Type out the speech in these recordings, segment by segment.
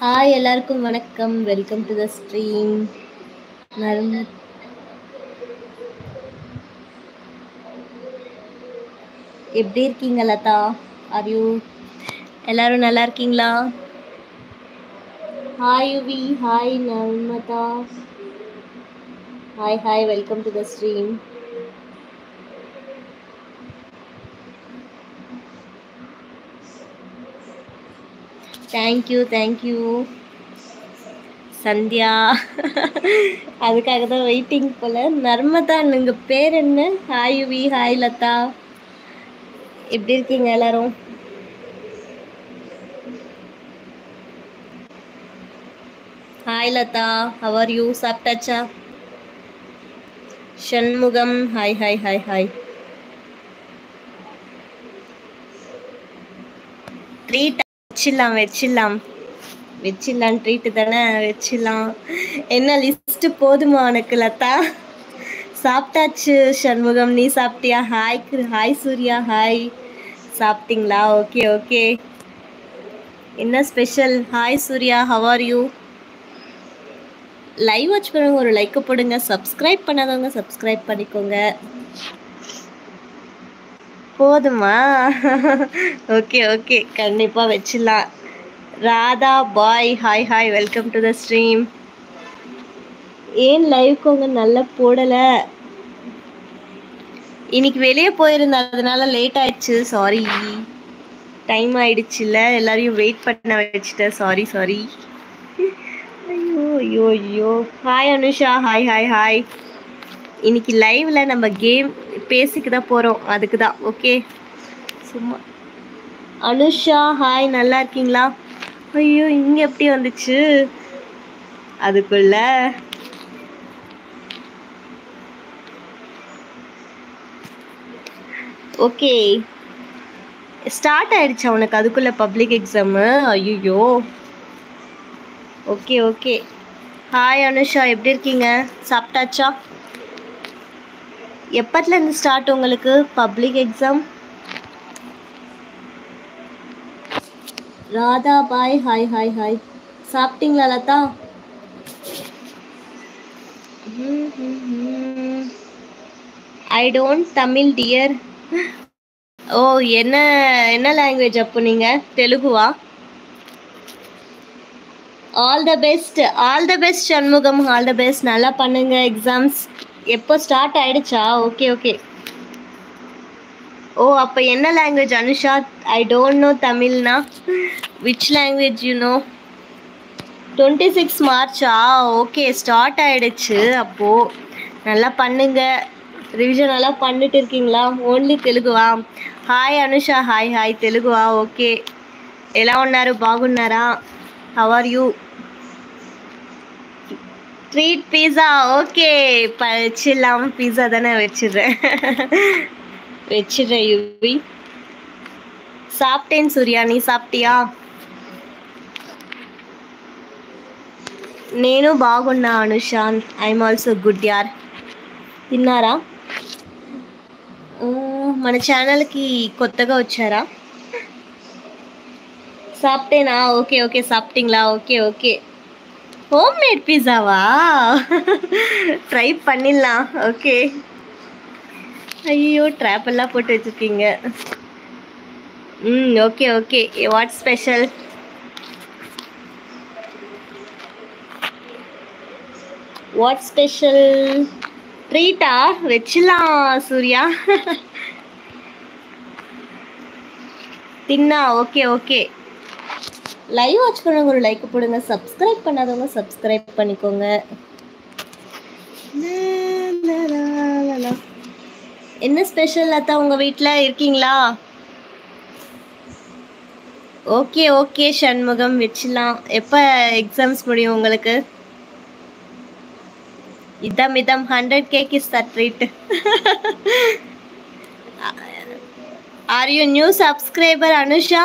Hi எல்லாருக்கும் வணக்கம் welcome to the stream நர்ம எப்படி இருக்கீங்க லதா ஆர் யூ எல்லாரும் நல்லா இருக்கீங்களா hi Yuvi hi Narmada hi hi welcome to the stream thank you thank you Sandhya அதுக்காக தான் வெயிட்டிங் போல நர்மதா உங்க பேர் என்ன ஹாய் யுவி ஹாய் லதா எப்படி இருக்கீங்க எல்லாரும் hi Latha how are you சாப்பிட்டாச்சா Shanmugam hi hi hi hi treat வச்சிடலாம் வச்சிடலாம் வச்சிடலாம் ட்ரீட்டு தானே வச்சிடலாம் என்ன லிஸ்ட் போதுமா உனக்கு லதா சாப்பிட்டாச்சு சண்முகம் நீ சாப்பிட்டியா ஹாய் ஹாய் சூர்யா ஹாய் சாப்பிட்டீங்களா ஓகே ஓகே என்ன special hi Surya how are you live watch பண்ணுங்க ஒரு லைக் போடுங்க சப்ஸ்கிரைப் பண்ணாதவங்க சப்ஸ்கிரைப் பண்ணிக்கோங்க போதுமா ஓகே ஓகே கண்டிப்பாக வச்சிடலாம் Radha bye hi hi welcome to the stream ஏன் லைவ்க்கு அவங்க நல்லா போடலை இன்னைக்கு வெளியே போயிருந்தேன் அதனால லேட் ஆயிடுச்சு சாரி டைம் ஆயிடுச்சுல்ல எல்லாரையும் வெயிட் பண்ண வச்சுட்டேன் சாரி சாரி ஐயோ ஐயோ ஐயோ hi Anusha hi hi hi இன்னைக்கு லைவ்ல நம்ம கேம் பேசிக்க தான் போகிறோம் அதுக்கு தான் ஓகே சும்மா அனுஷா ஹாய் நல்லா இருக்கீங்களா ஐயோ இங்கே எப்படி வந்துச்சு அதுக்குள்ள ஓகே ஸ்டார்ட் ஆயிடுச்சா உனக்கு அதுக்குள்ள பப்ளிக் எக்ஸாமு ஐயோ ஓகே ஓகே ஹாய் அனுஷா எப்படி இருக்கீங்க சாப்பிட்டாச்சா எப்பத்துலேருந்து ஸ்டார்ட் உங்களுக்கு public exam Radha bye hi hi hi சாப்பிட்டீங்களா Latha I don't Tamil dear oh என்ன என்ன லாங்குவேஜ் அப்போ நீங்கள் தெலுங்குவா all the best all the best Shanmugam all the best நல்லா பண்ணுங்க எக்ஸாம்ஸ் எப்போ ஸ்டார்ட் ஆயிடுச்சா ஓகே ஓகே ஓ அப்போ என்ன language Anusha I don't know தமிழ்னா which language you know twenty six மார்ச்சா ஓகே ஸ்டார்ட் ஆயிடுச்சு அப்போது நல்லா பண்ணுங்க ரிவிஷன் நல்லா பண்ணிட்டு இருக்கீங்களா ఓన్లీ తెలుగువా హాయ్ అనుష హాయ్ హాయ్ తెలుగువా ఓకే ఎలా ఉన్నారు బాగున్నారా how are you treat pizza okay வச்சிடலாம் பீஸா தானே வச்சிடுறேன் வச்சிடுறேன் யுவி சாப்பிட்டேன் సూర్యా నీ సాప్టియా నేను బాగున్నా అనుషాన్ ఐఎమ్ ఆల్సో గుడ్ యార్ తిన్నారా ఆ, మన ఛానల్కి కొత్తగా వచ్చారా சாப்பிட்டேனா ஓகே ஓகே சாப்பிட்டீங்களா ஓகே ஓகே ஹோம் மேட் பீஸாவா ட்ரை பண்ணிடலாம் ஓகே ஐயோ ட்ராப் எல்லாம் போட்டு வச்சுருக்கீங்க hmm okay okay what special what special ட்ரீட்டா வச்சிடலாம் சூர்யா தின்னா ஓகே ஓகே லைவ் வாட்ச் பண்ணவங்க ஒரு லைக் போடுங்க சப்ஸ்கிரைப் பண்ணாதவங்க சப்ஸ்கிரைப் பண்ணிக்கோங்க லா, லா, லா, லா. என்ன ஸ்பெஷல் லதா உங்க வீட்டில் இருக்கீங்களா ஓகே ஓகே சண்முகம் வச்சிடலாம் எப்போ எக்ஸாம்ஸ் முடியும் உங்களுக்கு இதம் இதம் hundred cake is that treat are you new subscriber Anusha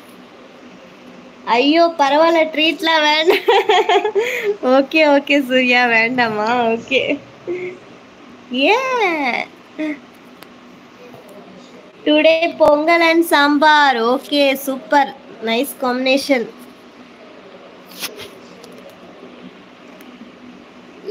ஐயோ பரவாயில்ல ட்ரீட்லாம் வேண்டாம் ஓகே ஓகே சூர்யா வேண்டாமா ஓகே ஏன் today Pongal and sambar okay super nice combination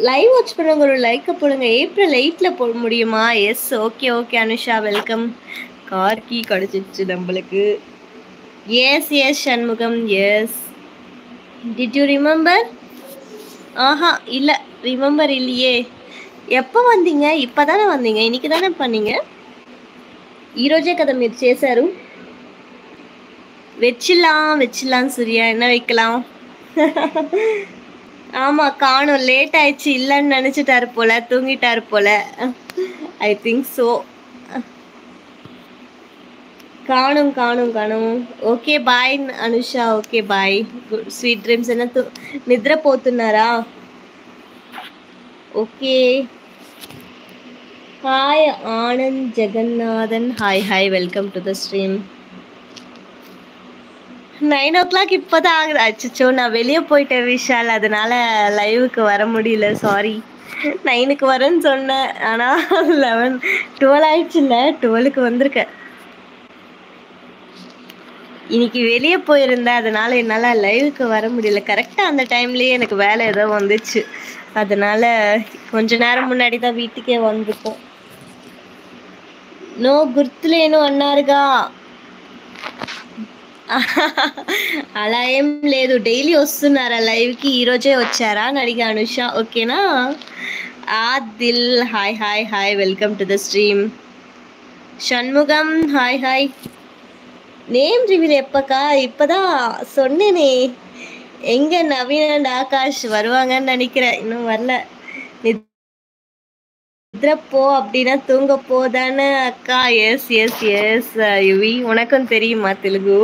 live watch பண்ணவங்க ஒரு லைக்கை போடுங்க ஏப்ரல் எயிட்டில் போட முடியுமா yes okay okay Anusha welcome Gargi கிடச்சிச்சு நம்மளுக்கு yes yes Shanmugam yes did you remember ஆஹா இல்லை ரிமெம்பர் இல்லையே எப்போ వந்தீங்க இப்போ தானே வந்தீங்க இன்னைக்கு தானே பண்ணீங்க ఈరోజే కదా మీరు చేశారు வச்சிடலாம் வச்சிடலாம் சூர்யா என்ன வைக்கலாம் ஆமா காணும் லேட் ஆயிடுச்சு இல்லைன்னு நினைச்சிட்டாரு போல தூங்கிட்டாரு போல ஐ திங்க் ஸோ காணும் காணும் காணும் okay bye Anusha okay bye good sweet dreams என்ன து- నిద్రపోతున్నారా okay hi Anand Jagannathan hi hi welcome to the stream nine o'clock இப்போ தான் ஆகுது அச்சோ நான் வெளியே போயிட்டேன் விஷால் அதனால லைவுக்கு வர முடியல சாரி நைனுக்கு வரேன்னு சொன்னேன் ஆனால் லெவன் டுவெல் ஆயிடுச்சுல்ல டுவெலுக்கு வந்திருக்கேன் இன்னைக்கு வெளியே போயிருந்தேன் அதனால என்னால் லைவுக்கு வர முடியல கரெக்டாக அந்த டைம்லேயே எனக்கு வேலை ஏதோ வந்துச்சு அதனால கொஞ்ச நேரம் முன்னாடி தான் வீட்டுக்கே வந்திருக்கோம் నో గుర్తులేను అన్నారుగా అలా ఏం లేదు డైలీ వస్తున్నారా లైవ్కి ఈరోజే వచ్చారా అని అడిగా అనుష ఓకేనా Adil hi hi hi welcome to the stream Shanmugam hi hi name reveal எப்பக்கா இப்பதான் சொன்னேனே எங்க நவீன் அண்ட் ஆகாஷ் வருவாங்கன்னு நினைக்கிறேன் இன்னும் வரல நித்ர போ அப்படின்னா தூங்க போதானே அக்கா எஸ் எஸ் எஸ் யுவி உனக்கும் தெரியுமா தெலுங்கு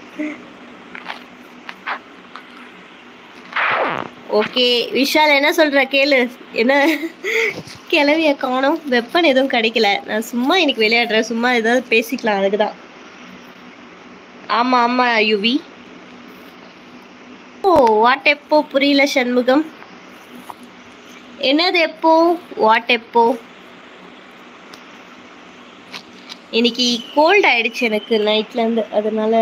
ஓகே விஷால் என்ன சொல்ற கேளு என்ன கிளவிய காணோம் வெப்பன் எதுவும் கிடைக்கல நான் சும்மா இன்னைக்கு விளையாடுறேன் சும்மா ஏதாவது பேசிக்கலாம் அதுக்கு தான் ஆமா ஆமா யுவி ஓ வாட் எப்போ புரியல சண்முகம் என்னது எப்போ வாட் எப்போ இன்னைக்கு கோல்ட் ஆயிடுச்சு எனக்கு நைட்ல இருந்து அதனால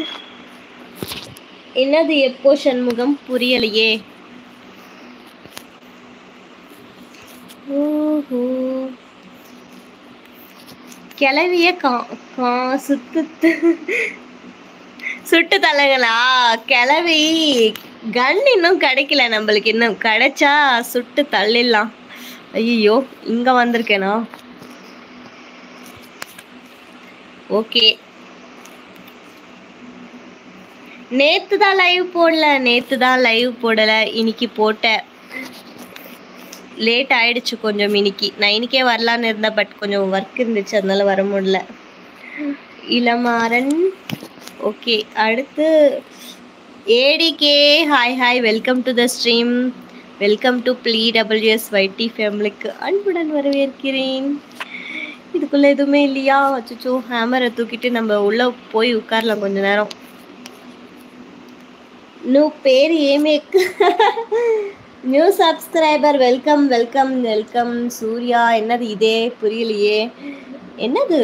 என்னது எப்போ சண்முகம் புரியலையே ஓஹோ கிளவிய கா கா சுத்து சுட்டு தலைங்களா கிளவி கன் இன்னும் கிடைக்கல நம்மளுக்கு இன்னும் கிடைச்சா சுட்டு தள்ளிடலாம் ஐயோ இங்க வந்திருக்கேனா ஓகே நேத்து தான் லைவ் போடல நேத்து தான் லைவ் போடல இன்னைக்கு போட்டேன் லேட் ஆயிடுச்சு கொஞ்சம் இன்னைக்கு நான் இன்னைக்கே வரலான்னு இருந்தேன் பட் கொஞ்சம் ஒர்க் இருந்துச்சு அதனால வர முடியல இளமாறன் ஓகே அடுத்து ADK hi hi welcome to the stream welcome to ப்ளீ டபிள்யூஎஸ் வைடி ஃபேமிலிக்கு அன்புடன் வரவேற்கிறேன் இதுக்குள்ள எதுவுமே இல்லையா அச்சோ ஹேமரை தூக்கிட்டு நம்ம உள்ள போய் உட்காரலாம் கொஞ்ச நேரம் నువ్వు పేరు ఏమి new subscriber welcome welcome welcome Surya என்னது இதே புரியலையே என்னது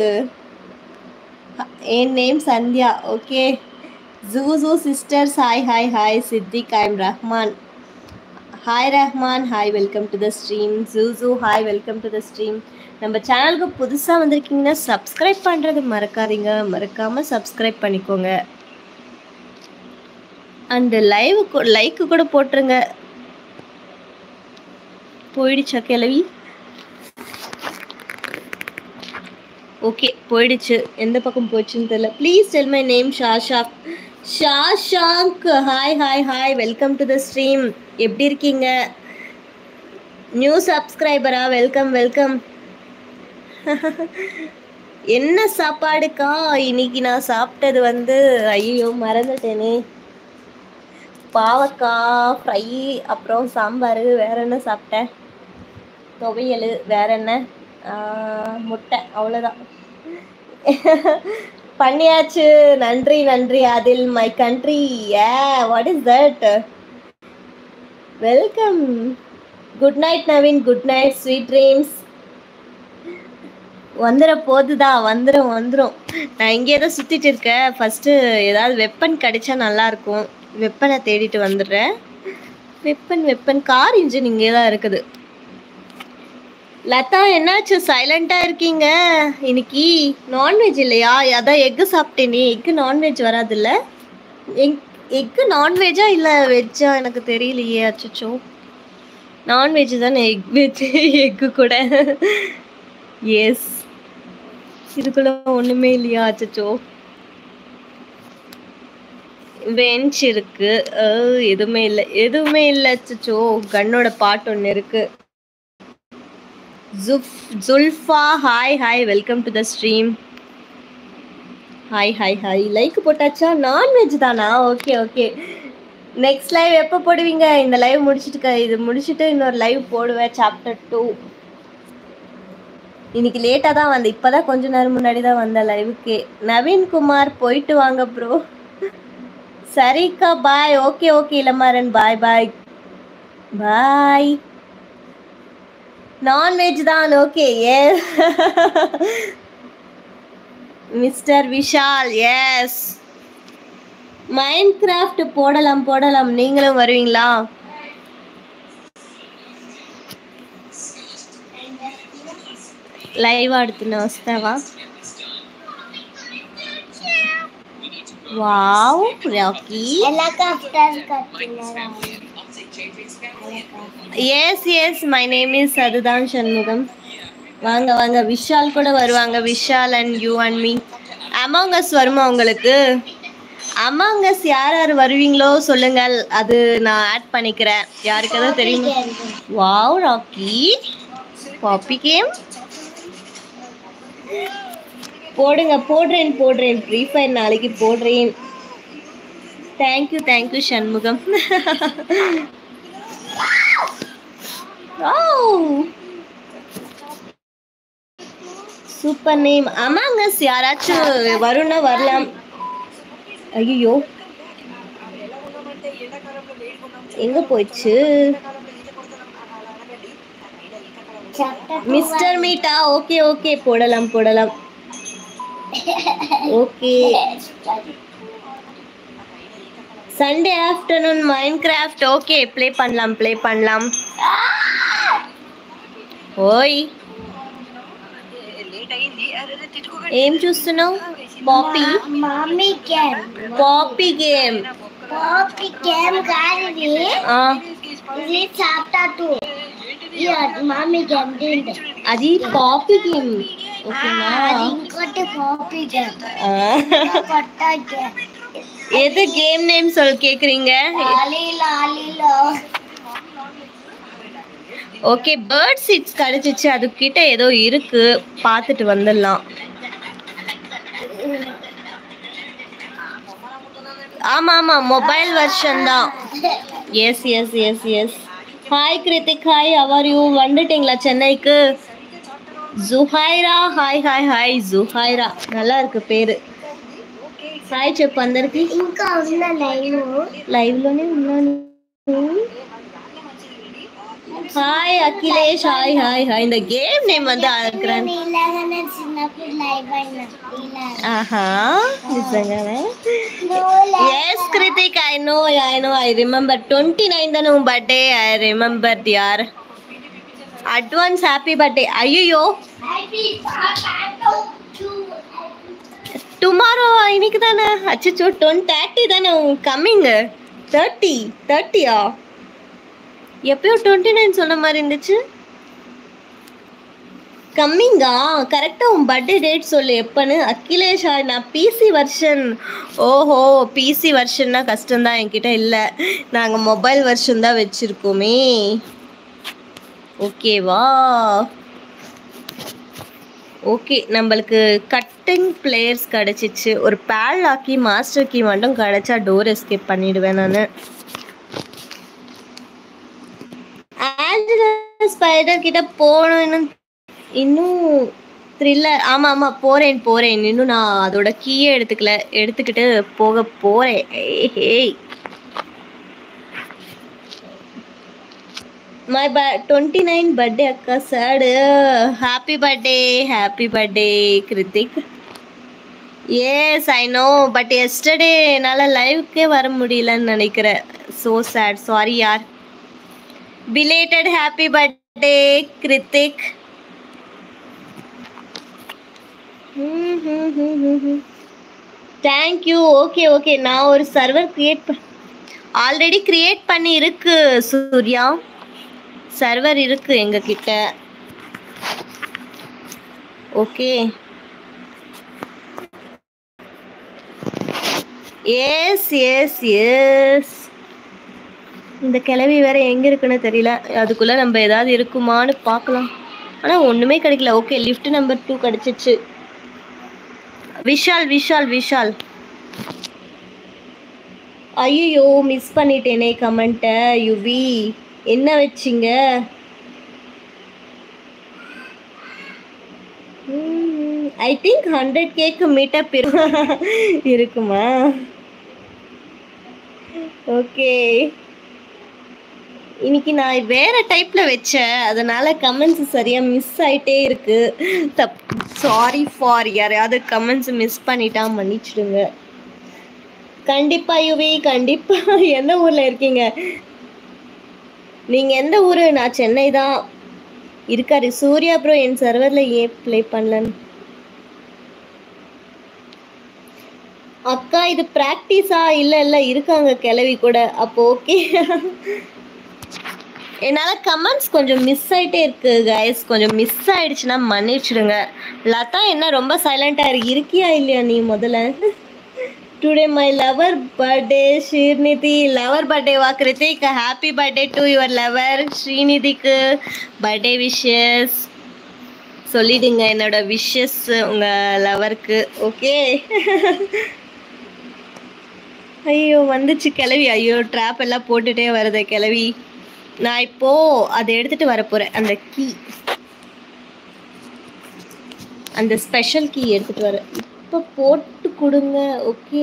என் name Sandhya okay juice sisters hi hi hi Siddiq I'm Rahman hi Rahman hi welcome to the stream juice hi welcome to the stream நம்ம சேனலுக்கு புதுசாக வந்திருக்கீங்கன்னா சப்ஸ்கிரைப் பண்ணுறது மறக்காதீங்க மறக்காமல் சப்ஸ்கிரைப் பண்ணிக்கோங்க அண்டு லைவ் லைக்கு கூட போட்டுருங்க போயிடுச்சா கிளவி ஓகே போயிடுச்சு எந்த பக்கம் போச்சுன்னு தெரியல please tell my name Shashak Shashak hi hi hi welcome to the stream எப்படி இருக்கீங்க நியூ சப்ஸ்கிரைபரா வெல்கம் வெல்கம் என்ன சாப்பாடுக்கா இன்னைக்கு நான் சாப்பிட்டது வந்து ஐயோ மறந்துட்டேனே பாவக்காய் ஃப்ரை அப்புறம் சாம்பார் வேற என்ன சாப்பிட்டேன் துவையல் வேற என்ன ஆஹ், முட்டை அவ்வளோதான் பண்ணியாச்சு நன்றி நன்றி அதில் மை கண்ட்ரி ஏ what is that welcome good night Naveen good night sweet dreams வந்துட போதுதா வந்துடும் வந்துடும் நான் இங்கே தான் சுற்றிட்டு இருக்கேன் ஃபஸ்ட்டு ஏதாவது வெப்பன் கிடைச்சா நல்லா இருக்கும் வெப்பனை தேடிட்டு வந்துடுறேன் வெப்பன் வெப்பன் கார் இன்ஜின் இங்கே தான் இருக்குது லதா என்னாச்சு சைலண்டா இருக்கீங்க இன்னைக்கு நான்வெஜ் இல்லையா அதான் egg சாப்பிட்டேனே egg non veg வராதுல்ல egg egg நான்வெஜ்ஜா இல்லை வெஜ்ஜா எனக்கு தெரியலையே அச்சச்சோ நான்வெஜ் தானே எக் வெஜ் எக்கு கூட எஸ் இதுக்குள்ள ஒண்ணுமே இல்லையா அச்சச்சோ பெஞ்ச் இருக்கு அஹ், எதுவுமே இல்லை எதுவுமே இல்லை அச்சச்சோ கண்ணோட பாட்டு ஒன்று இருக்கு ஜுஃப் Zulfa hi hi welcome to the stream hi hi hi like போட்டாச்சா நான்வெஜ் தானா ஓகே ஓகே நெக்ஸ்ட் லைவ் எப்போ போடுவீங்க இந்த லைவ் முடிச்சிட்டு க- இது முடிச்சிட்டு இன்னொரு லைவ் போடுவேன் சாப்டர் டூ இன்னைக்கு லேட்டாக தான் வந்தேன் இப்போ தான் கொஞ்ச நேரம் முன்னாடி தான் வந்தேன் லைவுக்கே நவீன்குமார் போயிட்டு வாங்க ப்ரோ சரிக்கா bye okay okay Ilamaran bye bye bye non veg தான் ஓகே ஏ mister Vishal yes Minecraft போடலாம் போடலாம் நீங்களும் வருவீங்களா లైవ్ ఆడుతున్నా వస్తావా wow Rocky yes yes my name is அதுதான் சண்முகம் வாங்க வாங்க விஷால் கூட வருவாங்க Vishal and you and me Among Us வருமா உங்களுக்கு அமாங்கஸ் யார் யார் வருவீங்களோ சொல்லுங்கள் அது நான் ஆட் பண்ணிக்கிறேன் யாருக்கு தான் தெரியும் வாவ் ராக்கி பாப்பி கேம் போடுங்க போடுறேன் போடுறேன் ஃப்ரீ ஃபயர் நாளைக்கு போடுறேன் thank you thank you Shanmugam super name Among Us யாராச்சும் வரும்னா வரலாம் ஐயோ எங்க போயிடுச்சு மிஸ்டர் மீட்டா ஓகே ஓகே போடலாம் போடலாம் okay Sunday afternoon Minecraft okay play பண்ணலாம் ப்ளே பண்ணலாம் ఓయ్ ఏం చూస్తున్నావు Poppy mummy game Poppy game Poppy game కాదు ఇది ఇది చాప్టర్ టూ మమ్మీ గేమ్ దీంట్లో అది పాపీ గేమ్ ఓకేనా అది ఇంకోటి పాపి గేమ్ ఆ. కొత్త గేమ్ எது கேம் நேம் சொல் கேக்குறீங்க లాలీ లాలీలో ஓகே பேர்ட் சீட்ஸ் கிடைச்சிச்சு அது கிட்ட ஏதோ இருக்கு பார்த்துட்டு வந்துடலாம் ஆமா ஆமா மொபைல் வெர்ஷன் தான் yes yes yes yes hi Krithik hi அவர் யூ வந்துட்டீங்களா சென்னைக்கு Zuhaira hi hi hi Zuhaira நல்லா இருக்கு పేరు హాయ్ చెప్పు అందరికి ఇంకా ఉన్న లైవ్ లైవ్ లోనే ఉన్నాను hi Akhilesh hi hi hi இந்த கேம் நேம் வந்து இருக்கிறேன் ఇలాగనే చిన్నప్పుడు లైవ్ అయినా ఇలా ఆహా నిజంగానే నువ్వు yes Krithik I know I know I remember twenty nine the నువ్వు బర్త్డే ఐ రిమెంబర్ యార్ అడ్వాన్స్ హ్యాపీ బర్త్డే అయ్యో டுமாரோ இன்னைக்கு தானே அச்சோ டொன் தேர்ட்டி தானே கம்மிங் தேர்ட்டி தேர்ட்டியா எப்பயோ டுவெண்ட்டி நைன் சொன்ன மாதிரி இருந்துச்சு கம்மிங்கா கரெக்டாக உன் பர்த்டே டேட் சொல்லு எப்போன்னு அகிலேஷ் ஆ, நான் பிசி வெர்ஷன் ஓஹோ பிசி வெர்ஷன்னா கஷ்டம்தான் என்கிட்ட இல்லை நாங்கள் மொபைல் வெர்ஷன் தான் வச்சுருக்கோமே ஓகேவா ஓகே நம்மளுக்கு கட்டிங் பிளேயர்ஸ் கிடச்சிச்சு ஒரு பேல் ஆக்கி மாஸ்டர் கீ மட்டும் கிடச்சா டோர் எஸ்கேப் பண்ணிடுவேன் நான் ஆஞ்சலா ஸ்பைடர் கிட்ட போகணும் இன்னும் இன்னும் த்ரில்லர் ஆமாம் ஆமாம் போகிறேன் போகிறேன் இன்னும் நான் அதோட கீயே எடுத்துக்கல எடுத்துக்கிட்டு போக போகிறேன் ஏய் మై బ ట్వంటీ నైన్ బర్త్డే అక్క sad happy birthday happy birthday Krithik yes I know but yesterday என்னால் லைவ்க்கே வர முடியலன்னு நினைக்கிறேன் ஸோ சேட் சாரி யார் belated happy birthday Krithik thank you okay okay நான் ஒரு சர்வர் கிரியேட் ஆல்ரெடி கிரியேட் பண்ணி இருக்கு சூர்யா சர்வர் இருக்கு எங்க கிட்ட ஓகே எஸ் எஸ் எஸ் இந்த கிளவி வேற எங்க இருக்குன்னு தெரியல அதுக்குள்ள நம்ம ஏதாவது இருக்குமான்னு பார்க்கலாம் ஆனா ஒண்ணுமே கிடைக்கல ஓகே லிஃப்ட் நம்பர் டூ கிடைச்சிச்சு விஷால் விஷால் விஷால் ஐயோ மிஸ் பண்ணிட்டேனே கமெண்ட்டை யுவி என்ன வச்சிங்க I think hundred cake meetup இருக்குமா ஓகே இன்னைக்கு நான் வேற டைப்ல வச்சேன் அதனால கமெண்ட்ஸ் சரியா மிஸ் ஆயிட்டே இருக்கு தப் சாரி ஃபார் யாரையாவது கமெண்ட்ஸ் மிஸ் பண்ணிட்டா மன்னிச்சிடுங்க கண்டிப்பா யுவி கண்டிப்பா எந்த ஊர்ல இருக்கீங்க நீங்க எந்த ஊரு நான் சென்னை தான் இருக்காரு சூர்யா ப்ரோ என் சர்வர்ல ஏன் ப்ளே பண்ணலன்னு அக்கா இது பிராக்டிஸா இல்ல இல்ல இருக்காங்க கிளவி கூட அப்போ ஓகே என்னால கமெண்ட்ஸ் கொஞ்சம் மிஸ் ஆயிட்டே இருக்கு கைஸ் கொஞ்சம் மிஸ் ஆயிடுச்சுன்னா மன்னிச்சிடுங்க லதா என்ன ரொம்ப சைலண்டா இருக்கு இருக்கியா இல்லையா நீ முதல்ல today my lover birthday Srinidhi lover birthday வா Krithik happy birthday to your lover ஸ்ரீநிதிக்கு பர்த்டே விஷஸ் சொல்லிடுங்க என்னோட விஷஸ் உங்க லவருக்கு ஓகே ஐயோ வந்துச்சு கிளவி ஐயோ ட்ராப் எல்லாம் போட்டுட்டே வருது கிளவி நான் இப்போ அதை எடுத்துட்டு வர போறேன் அந்த கீ அந்த ஸ்பெஷல் கீ எடுத்துட்டு வரேன் இப்போ போட்டு கொடுங்க okay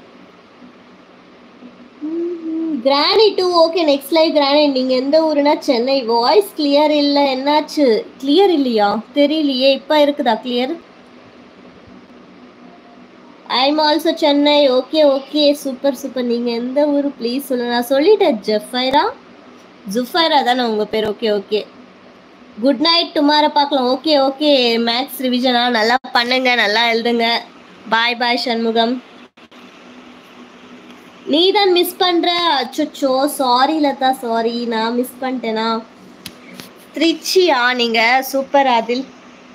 Granny two okay next live Granny நீங்க எந்த ஊருனா சென்னை வாய்ஸ் கிளியர் இல்ல என்னாச்சு கிளியர் இல்லையா தெரியலையே இப்ப இருக்குதா clear I'm also Chennai okay okay super super நீங்க எந்த ஊரு ப்ளீஸ் சொல்லுங்க நான் சொல்லிட்டேன் ஜெஃபைரா ஜுஃபைரா தானே உங்க பேர் okay okay good night tomorrow பார்க்கலாம் ஓகே ஓகே மேக்ஸ் ரிவிஷனா நல்லா பண்ணுங்க நல்லா எழுதுங்க பாய் பாய் சண்முகம் நீ தான் மிஸ் பண்ற அச்சோ சாரி லதா சாரி நான் மிஸ் பண்ணிட்டேனா திருச்சியா நீங்க சூப்பர் அதில்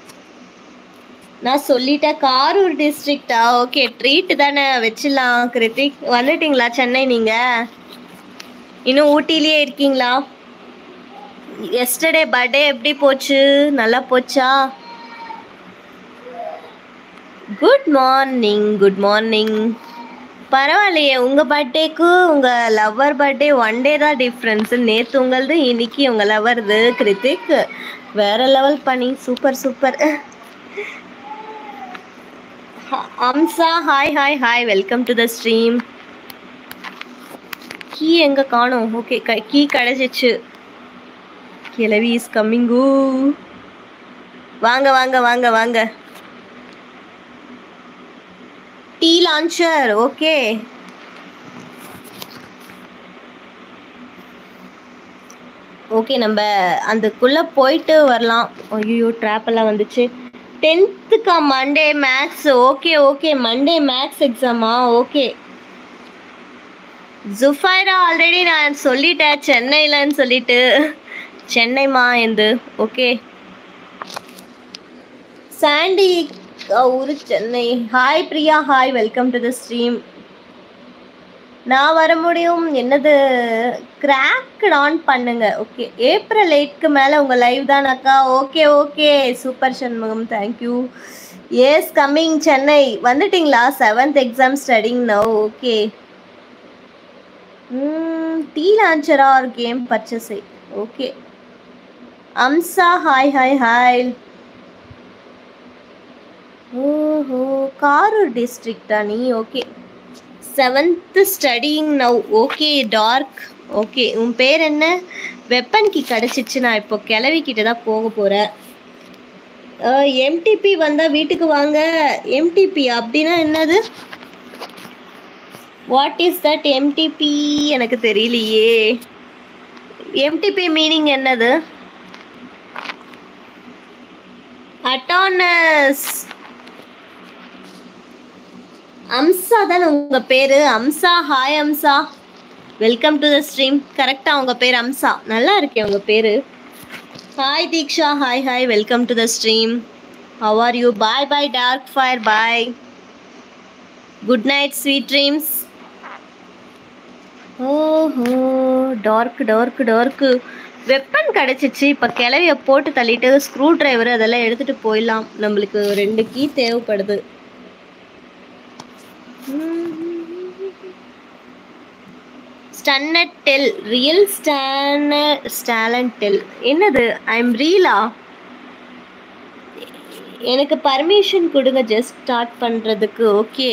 நான் சொல்லிட்டேன் காரூர் டிஸ்ட்ரிக்டா ஓகே ட்ரீட் தானே வச்சிடலாம் கிருத்திக் வந்துட்டீங்களா சென்னை நீங்க இன்னும் ஊட்டிலேயே இருக்கீங்களா எஸ்டர்டே பர்த்டே எப்படி போச்சு நல்லா போச்சா குட் மார்னிங் குட் மார்னிங் பரவாயில்லையே உங்கள் பர்த்டேக்கு உங்கள் லவ்வர் பர்த்டே ஒன் டே தான் டிஃப்ரென்ஸு நேற்று உங்களது இன்னைக்கு உங்கள் லவ்வர்து கிருத்திக் வேற லெவல் பண்ணி super super Amsa hi hi hi welcome to the stream key எங்க காணோம் ஓகே கீ கிடைச்சிச்சு கிளவி இஸ் கம்மிங்கு வாங்க வாங்க வாங்க வாங்க டீ லான்ச்சர் ஓகே ஓகே நம்ம அதுக்குள்ள போயிட்டு வரலாம் ஐயோ ட்ராப் எல்லாம் வந்துச்சு டென்த்துக்கா Monday maths okay okay Monday maths எக்ஸாமா ஓகே ஜுஃபைரா ஆல்ரெடி நான் சொல்லிட்டேன் சென்னையிலன்னு சொல்லிட்டு சென்னைமா எந்து ஓகே சாண்டி ஊரு Chennai hi Priya hi welcome to the stream நான் வர முடியும் என்னது கிராக் ஆன் பண்ணுங்க ஓகே ஏப்ரல் எயிட்க்கு மேலே உங்கள் லைவ் தானக்கா okay okay super Shanmugam thank you yes coming Chennai வந்துட்டீங்களா seventh exam studying now okay T லான்ச்சரா ஒரு கேம் பர்ச்சேஸை okay Amsa hi hi hi ஓஹோ காரூர் டிஸ்ட்ரிக்டா நீ okay seventh studying now okay dark okay உன் பேர் என்ன வெப்பன் கி கிடச்சிச்சு நான் இப்போ கிளவி கிட்ட தான் போக போகிறேன் எம்டிபி வந்தால் வீட்டுக்கு வாங்க எம்டிபி அப்படின்னா என்னது வாட் இஸ் தட் எம்டிபி எனக்கு தெரியலையே எம்டிபி மீனிங் என்னது அட்டானஸ் அம்சா தானே உங்க பேரு அம்சா ஹாய் அம்சா வெல்கம் டு த ஸ்ட்ரீம் கரெக்டா உங்க பேர் அம்சா நல்லா இருக்கே உங்க பேரு hi Diksha hi hi welcome to the stream how are you bye bye dark fire bye good night sweet dreams ஓஹோ டார்க் டார்க் டார்க்கு வெப்பன் கிடச்சிச்சு இப்போ கிளவிய போட்டு தள்ளிட்டு ஸ்க்ரூ டிரைவர் அதெல்லாம் எடுத்துட்டு போயிடலாம் நம்மளுக்கு ரெண்டு கீ தேவைப்படுது ஸ்டன்னட் டெல் ரியல் ஸ்டான ஸ்டாலன் டெல் என்னது ஐ எம் ரீலா எனக்கு பர்மிஷன் கொடுங்க ஜஸ்ட் ஸ்டார்ட் பண்ணுறதுக்கு ஓகே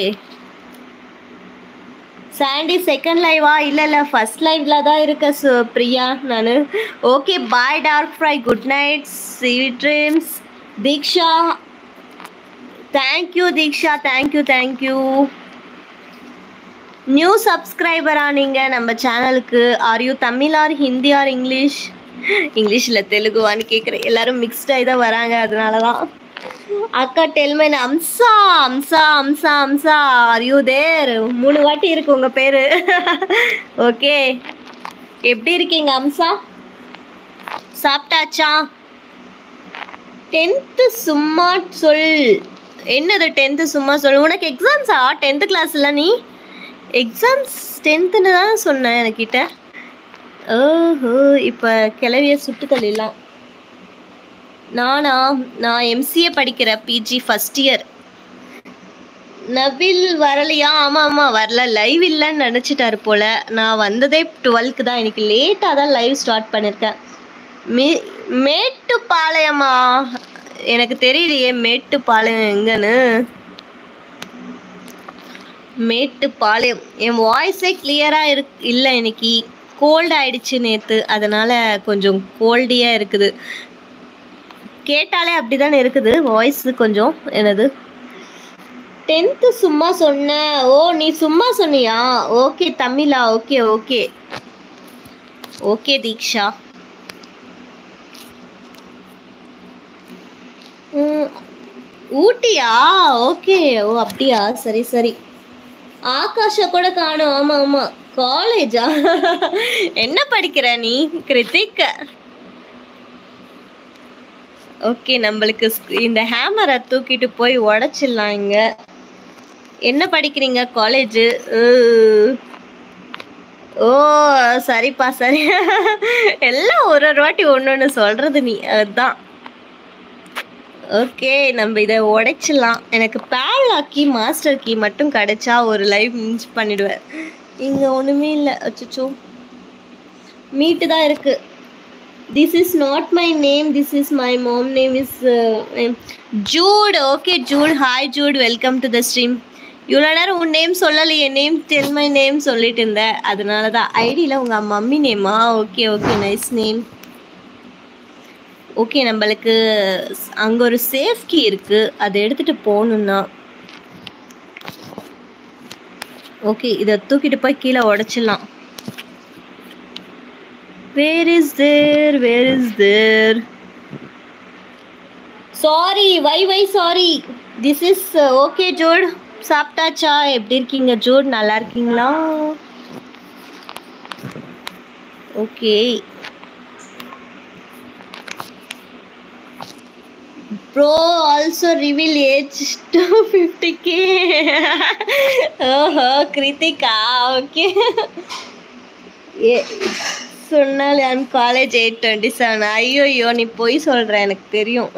சாண்டி செகண்ட் லைவா இல்லை இல்லை ஃபர்ஸ்ட் லைவ்ல தான் இருக்க சு பிரியா நான் okay bye dark fry good night sweet dreams Diksha thank you Diksha thank you thank you new சப்ஸ்கிரைபரா நீங்கள் நம்ம சேனலுக்கு are you Tamil or Hindi or English இங்கிலீஷில் தெலுங்குவான்னு கேட்குறேன் எல்லாரும் மிக்ஸ்டாகி தான் வராங்க அதனால தான் அக்கா டெல்மென் அம்சா அம்சா அம்சா அம்சா ஆர் யூ தேர் மூணு வாட்டி இருக்கு உங்கள் பேர் ஓகே எப்படி இருக்கீங்க அம்சா சாப்பிட்டாச்சா டென்த்து சும்மா சொல் என்னது டென்த்து சும்மா சொல் உனக்கு எக்ஸாம்ஸா டென்த்து கிளாஸ்ல நீ எக்ஸாம்ஸ் டென்த்துன்னு தான் சொன்னேன் எனக்கிட்ட ஓஹோ இப்போ கிளவிய சுட்டு தள்ளிடலாம் நானா நான் எம்சிஏ படிக்கிற பிஜி ஃபஸ்ட் இயர் நவில் வரலையா ஆமாம் ஆமாம் வரல லைவ் இல்லைன்னு நினச்சிட்டாரு போல நான் வந்ததே டுவெல்க்கு தான் இன்னைக்கு லேட்டாக தான் லைவ் ஸ்டார்ட் பண்ணியிருக்கேன் மே மேட்டுப்பாளையமா எனக்கு தெரியலையே மேட்டுப்பாளையம் எங்கன்னு மேட்டுப்பாளையம் என் வாய்ஸே கிளியராக இரு இல்லை இன்னைக்கு கோல்ட் ஆயிடுச்சு நேற்று அதனால கொஞ்சம் கோல்டியாக இருக்குது கேட்டாலே அப்படிதானே இருக்குது வாய்ஸ் கொஞ்சம் என்னது டென்த்து சும்மா சொன்ன ஓ நீ சும்மா சொன்னியா ஓகே தமிழா ஓகே ஓகே ஓகே தீக்ஷா ம், ஊட்டியா ஓகே ஓ அப்படியா சரி சரி ஆகாஷா கூட காணும் ஆமா ஆமா காலேஜா என்ன படிக்கிற நீ கிருத்திக் ஓகே நம்மளுக்கு ஸ்க்- இந்த ஹேமரை தூக்கிட்டு போய் உடச்சிடலாம் இங்க என்ன படிக்கிறீங்க காலேஜ் ஓ சரிப்பா சரி எல்லாம் ஒரு ஒரு வாட்டி ஒன்று ஒன்று சொல்றது நீ அதுதான் ஓகே நம்ம இதை உடைச்சிடலாம் எனக்கு பேரலா கீ மாஸ்டர் கீ மட்டும் கிடைச்சா ஒரு லைவ் மின்ச் பண்ணிடுவேன் இங்கே ஒன்றுமே இல்லை அச்சோ மீட்டு தான் இருக்கு this is not my name this is my mom name is Jude okay Jude hi Jude welcome to the stream இவ்வளோ நேரம் உன் நேம் சொல்லலையே நேம் டெல் மை நேம் சொல்லிட்டு இருந்தேன் அதனால தான் ஐடியில் உங்கள் மம்மி நேமா okay okay nice name okay நம்மளுக்கு அங்கே ஒரு சேஃப் கீ இருக்கு அதை எடுத்துட்டு போகணும்னா ஓகே இதை தூக்கிட்டு போய் கீழே உடைச்சிடலாம் where is there where is there sorry why why sorry this is okay Jude சாப்பிட்டாச்சா எப்படி இருக்கீங்க ஜோட் நல்லா இருக்கீங்களா okay bro also reveal age to fifty K ஓஹோ கிருத்திகா ஓகே ஏ சொன்னால் என் காலேஜ் எயிட் டுவெண்ட்டி செவன் ஐயோ நீ பொய் சொல்கிற எனக்கு தெரியும்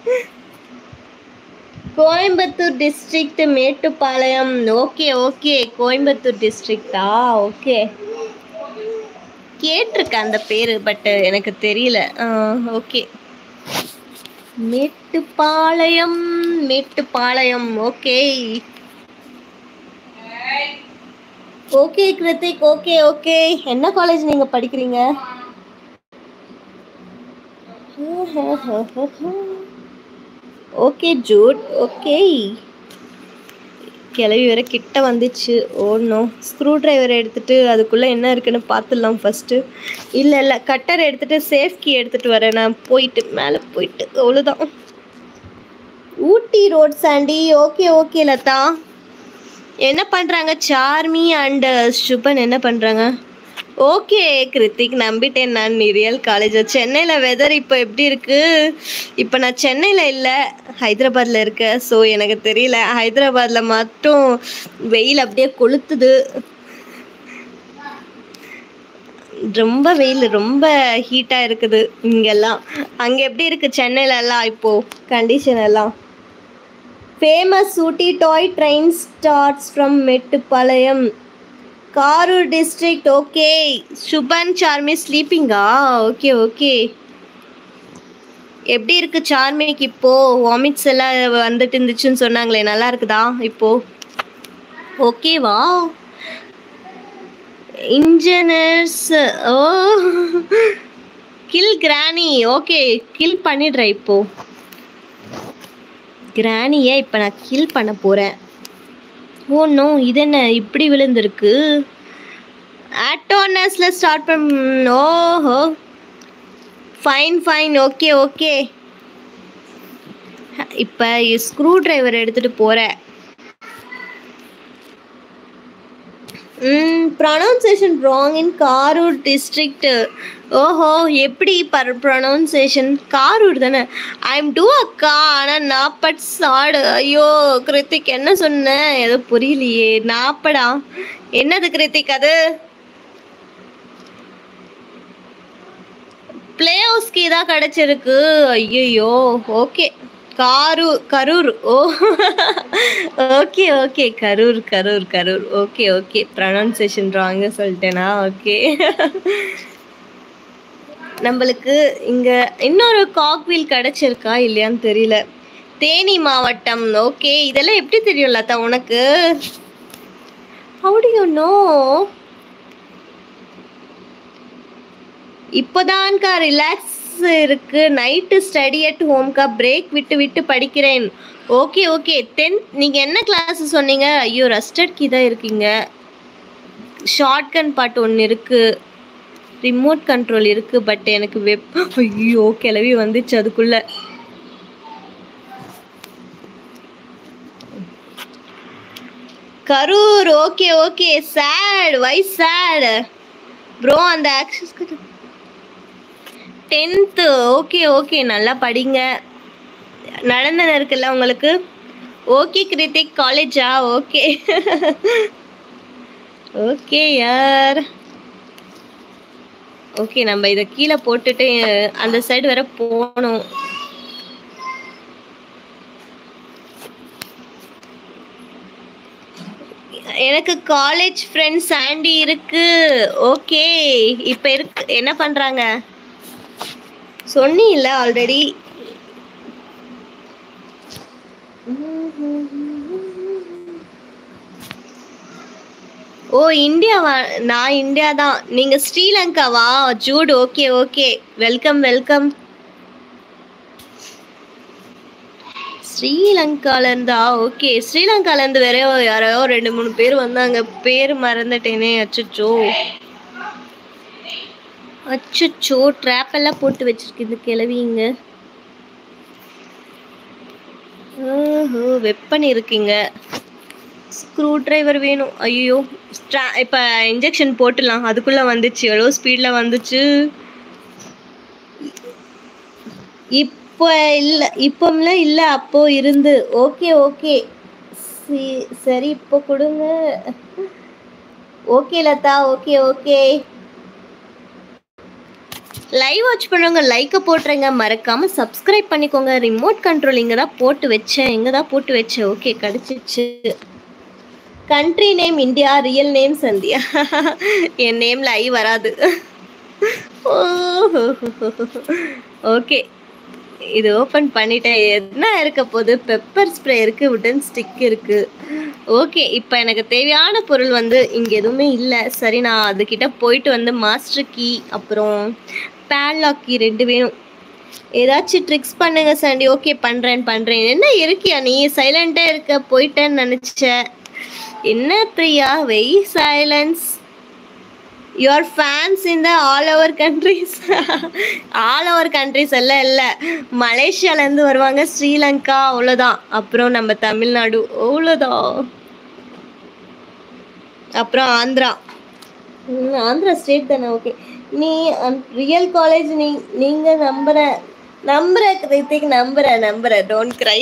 Coimbatore district Mettupalayam okay okay Coimbatore டிஸ்ட்ரிக்டா ஓகே கேட்டிருக்கேன் அந்த பேர் பட் எனக்கு தெரியல okay Mettupalayam Mettupalayam okay okay Krithik okay okay என்ன காலேஜ் நீங்க படிக்கிறீங்க ஓகே ஜூட் ஓகே கிளவி வேற கிட்ட வந்துச்சு ஓடணும் ஸ்க்ரூ டிரைவர் எடுத்துட்டு அதுக்குள்ள என்ன இருக்குன்னு பார்த்துடலாம் ஃபர்ஸ்ட் இல்ல இல்ல கட்டர் எடுத்துட்டு சேஃப் கீ எடுத்துட்டு வரேன் நான் போயிட்டு மேலே போயிட்டு அவ்வளோதான் Ooty road Sandy okay okay Latha என்ன பண்றாங்க சார்மி அண்ட் சுபன் என்ன பண்றாங்க ஓகே கிருத்திக் நம்பிட்டேன் நான் நீ ரியல் காலேஜ் சென்னையில் வெதர் இப்போ எப்படி இருக்கு இப்போ நான் சென்னையில் இல்லை ஹைதராபாத்தில் இருக்கேன் ஸோ எனக்கு தெரியல ஹைதராபாத்தில் மட்டும் வெயில் அப்படியே கொளுத்துது ரொம்ப வெயில் ரொம்ப ஹீட்டாக இருக்குது இங்கெல்லாம் அங்கே எப்படி இருக்கு சென்னையில எல்லாம் இப்போ கண்டிஷன் எல்லாம் famous Ooty toy train starts from Mettupalayam Karur district okay சுபன் சார்மி ஸ்லீப்பிங்கா ஓகே ஓகே எப்படி இருக்கு சார்மிக்கு இப்போ வாமிட்ஸ் எல்லாம் வந்துட்டு இருந்துச்சுன்னு சொன்னாங்களே நல்லா இருக்குதா இப்போ ஓகேவா engineers oh kill granny okay kill பண்ணிடுறேன் இப்போ கிராணியை இப்போ நான் கில் பண்ண போகிறேன் ஓ நோ இது என்ன இப்படி விழுந்திருக்கு ஆட்டோனஸில் ஸ்டார்ட் பண்ண ஓஹோ ஃபைன் ஃபைன் ஓகே ஓகே இப்போ ஸ்க்ரூ டிரைவர் எடுத்துகிட்டு போகிறேன் hmm pronunciation wrong in Karur district ஓஹோ எப்படி பர் ப்ரொனவுன்சேஷன் காரூர் தானே ஐ எம் டூ அக்கா ஆனால் நாப்பட் சாடு ஐயோ கிருத்திக் என்ன சொன்னேன் ஏதோ புரியலையே நாப்படா என்னது கிருத்திக் அது பிளே ஹவுஸ்க்கு தான் கிடச்சிருக்கு ஐயோ okay Karur Karur oh okay okay Karur Karur Karur okay okay pronunciation ராங்க சொல்லிட்டேனா ஓகே நம்மளுக்கு இங்க இன்னொரு காக்வீல் கிடைச்சிருக்கா இல்லையான்னு தெரியல தேனி மாவட்டம் ஓகே இதெல்லாம் எப்படி தெரியும் லதா உனக்கு ஹவு டு யூ நோ இப்போதான்க்கா ரிலாக்ஸ் இருக்கு நைட்டு ஸ்டடி அட் ஹோம்க்கா பிரேக் விட்டு விட்டு படிக்கிறேன் ஓகே ஓகே டென்த் நீங்கள் என்ன கிளாஸ் சொன்னீங்க ஐயோ ரஸ்டட் கீ தான் இருக்கீங்க ஷார்ட் கன் பாட்டு ஒன்று இருக்கு ரிமோட் கண்ட்ரோல் இருக்கு பட் எனக்கு வெப் ஐயோ கிளவி வந்துச்சு அதுக்குள்ள Karur okay okay sad why sad bro அந்த ஆக்சஸ் டென்த்து ஓகே ஓகே நல்லா படிங்க நடந்தன இருக்குல்ல உங்களுக்கு ஓகே கிருத்திக் காலேஜா ஓகே ஓகே யார் ஓகே நம்ம இதை கீழே போட்டுட்டு அந்த சைடு வர போகணும் எனக்கு காலேஜ் ஃப்ரெண்ட்ஸ் ஆண்டி இருக்கு ஓகே இப்போ இருக்கு என்ன பண்றாங்க சொன்னீல்ல ஆல்ரெடி ஓ இந்தியாவா நான் இந்தியா தான் நீங்க ஸ்ரீலங்காவா Jude okay okay welcome welcome ஸ்ரீலங்கால இருந்தா ஓகே ஸ்ரீலங்கால இருந்து வேற யாரோ ரெண்டு மூணு பேர் வந்தாங்க பேர் மறந்துட்டேனே அச்சச்சோ அச்சச்சோ ட்ராப் எல்லாம் போட்டு வச்சிருக்கு இந்த கிளவிங்க ஓஹோ வெப்பன் இருக்கீங்க ஸ்க்ரூ டிரைவர் வேணும் ஐயோ இப்போ இன்ஜெக்ஷன் போட்டுடலாம் அதுக்குள்ள வந்துச்சு எவ்வளோ ஸ்பீடில் வந்துச்சு இப்போ இல்லை இப்போம்ல இல்லை அப்போ இருந்து ஓகே ஓகே சரி இப்போ கொடுங்க okay Latha okay okay live watch பண்ணுறவங்க லைக்கை போட்டுருங்க மறக்காம சப்ஸ்கிரைப் பண்ணிக்கோங்க ரிமோட் கண்ட்ரோல் இங்கே தான் போட்டு வச்சேன் இங்கே தான் போட்டு வச்சேன் ஓகே கிடச்சிச்சு country name India real name Sandhya என் நேமில் ஐ வராது ஓகே இது ஓப்பன் பண்ணிட்டேன் என்ன இருக்க போது பெப்பர் ஸ்ப்ரே இருக்கு உடன் ஸ்டிக் இருக்கு ஓகே இப்போ எனக்கு தேவையான பொருள் வந்து இங்கே எதுவுமே இல்லை சரி நான் அதுக்கிட்ட போயிட்டு வந்து மாஸ்டர் கீ அப்புறம் பேன்லாக் கீ ரெண்டு வேணும் ஏதாச்சும் ட்ரிக்ஸ் பண்ணுங்க சாண்டி ஓகே பண்ணுறேன் பண்ணுறேன் என்ன இருக்கியா நீ சைலண்ட்டாக இருக்க போயிட்டேன்னு நினச்சேன் என்ன Priya why silence your fans in the all over countries all over countries எல்லாம் இல்லை மலேசியாலேருந்து வருவாங்க ஸ்ரீலங்கா அவ்வளோதான் அப்புறம் நம்ம தமிழ்நாடு அவ்வளோதான் அப்புறம் ஆந்திரா ம், ஆந்திரா ஸ்டேட் தானே ஓகே நீ ரியல் காலேஜ் நீ நீங்க நம்புற நம்புற கிருத்திக் நம்புற நம்புற டோன்ட் கிரை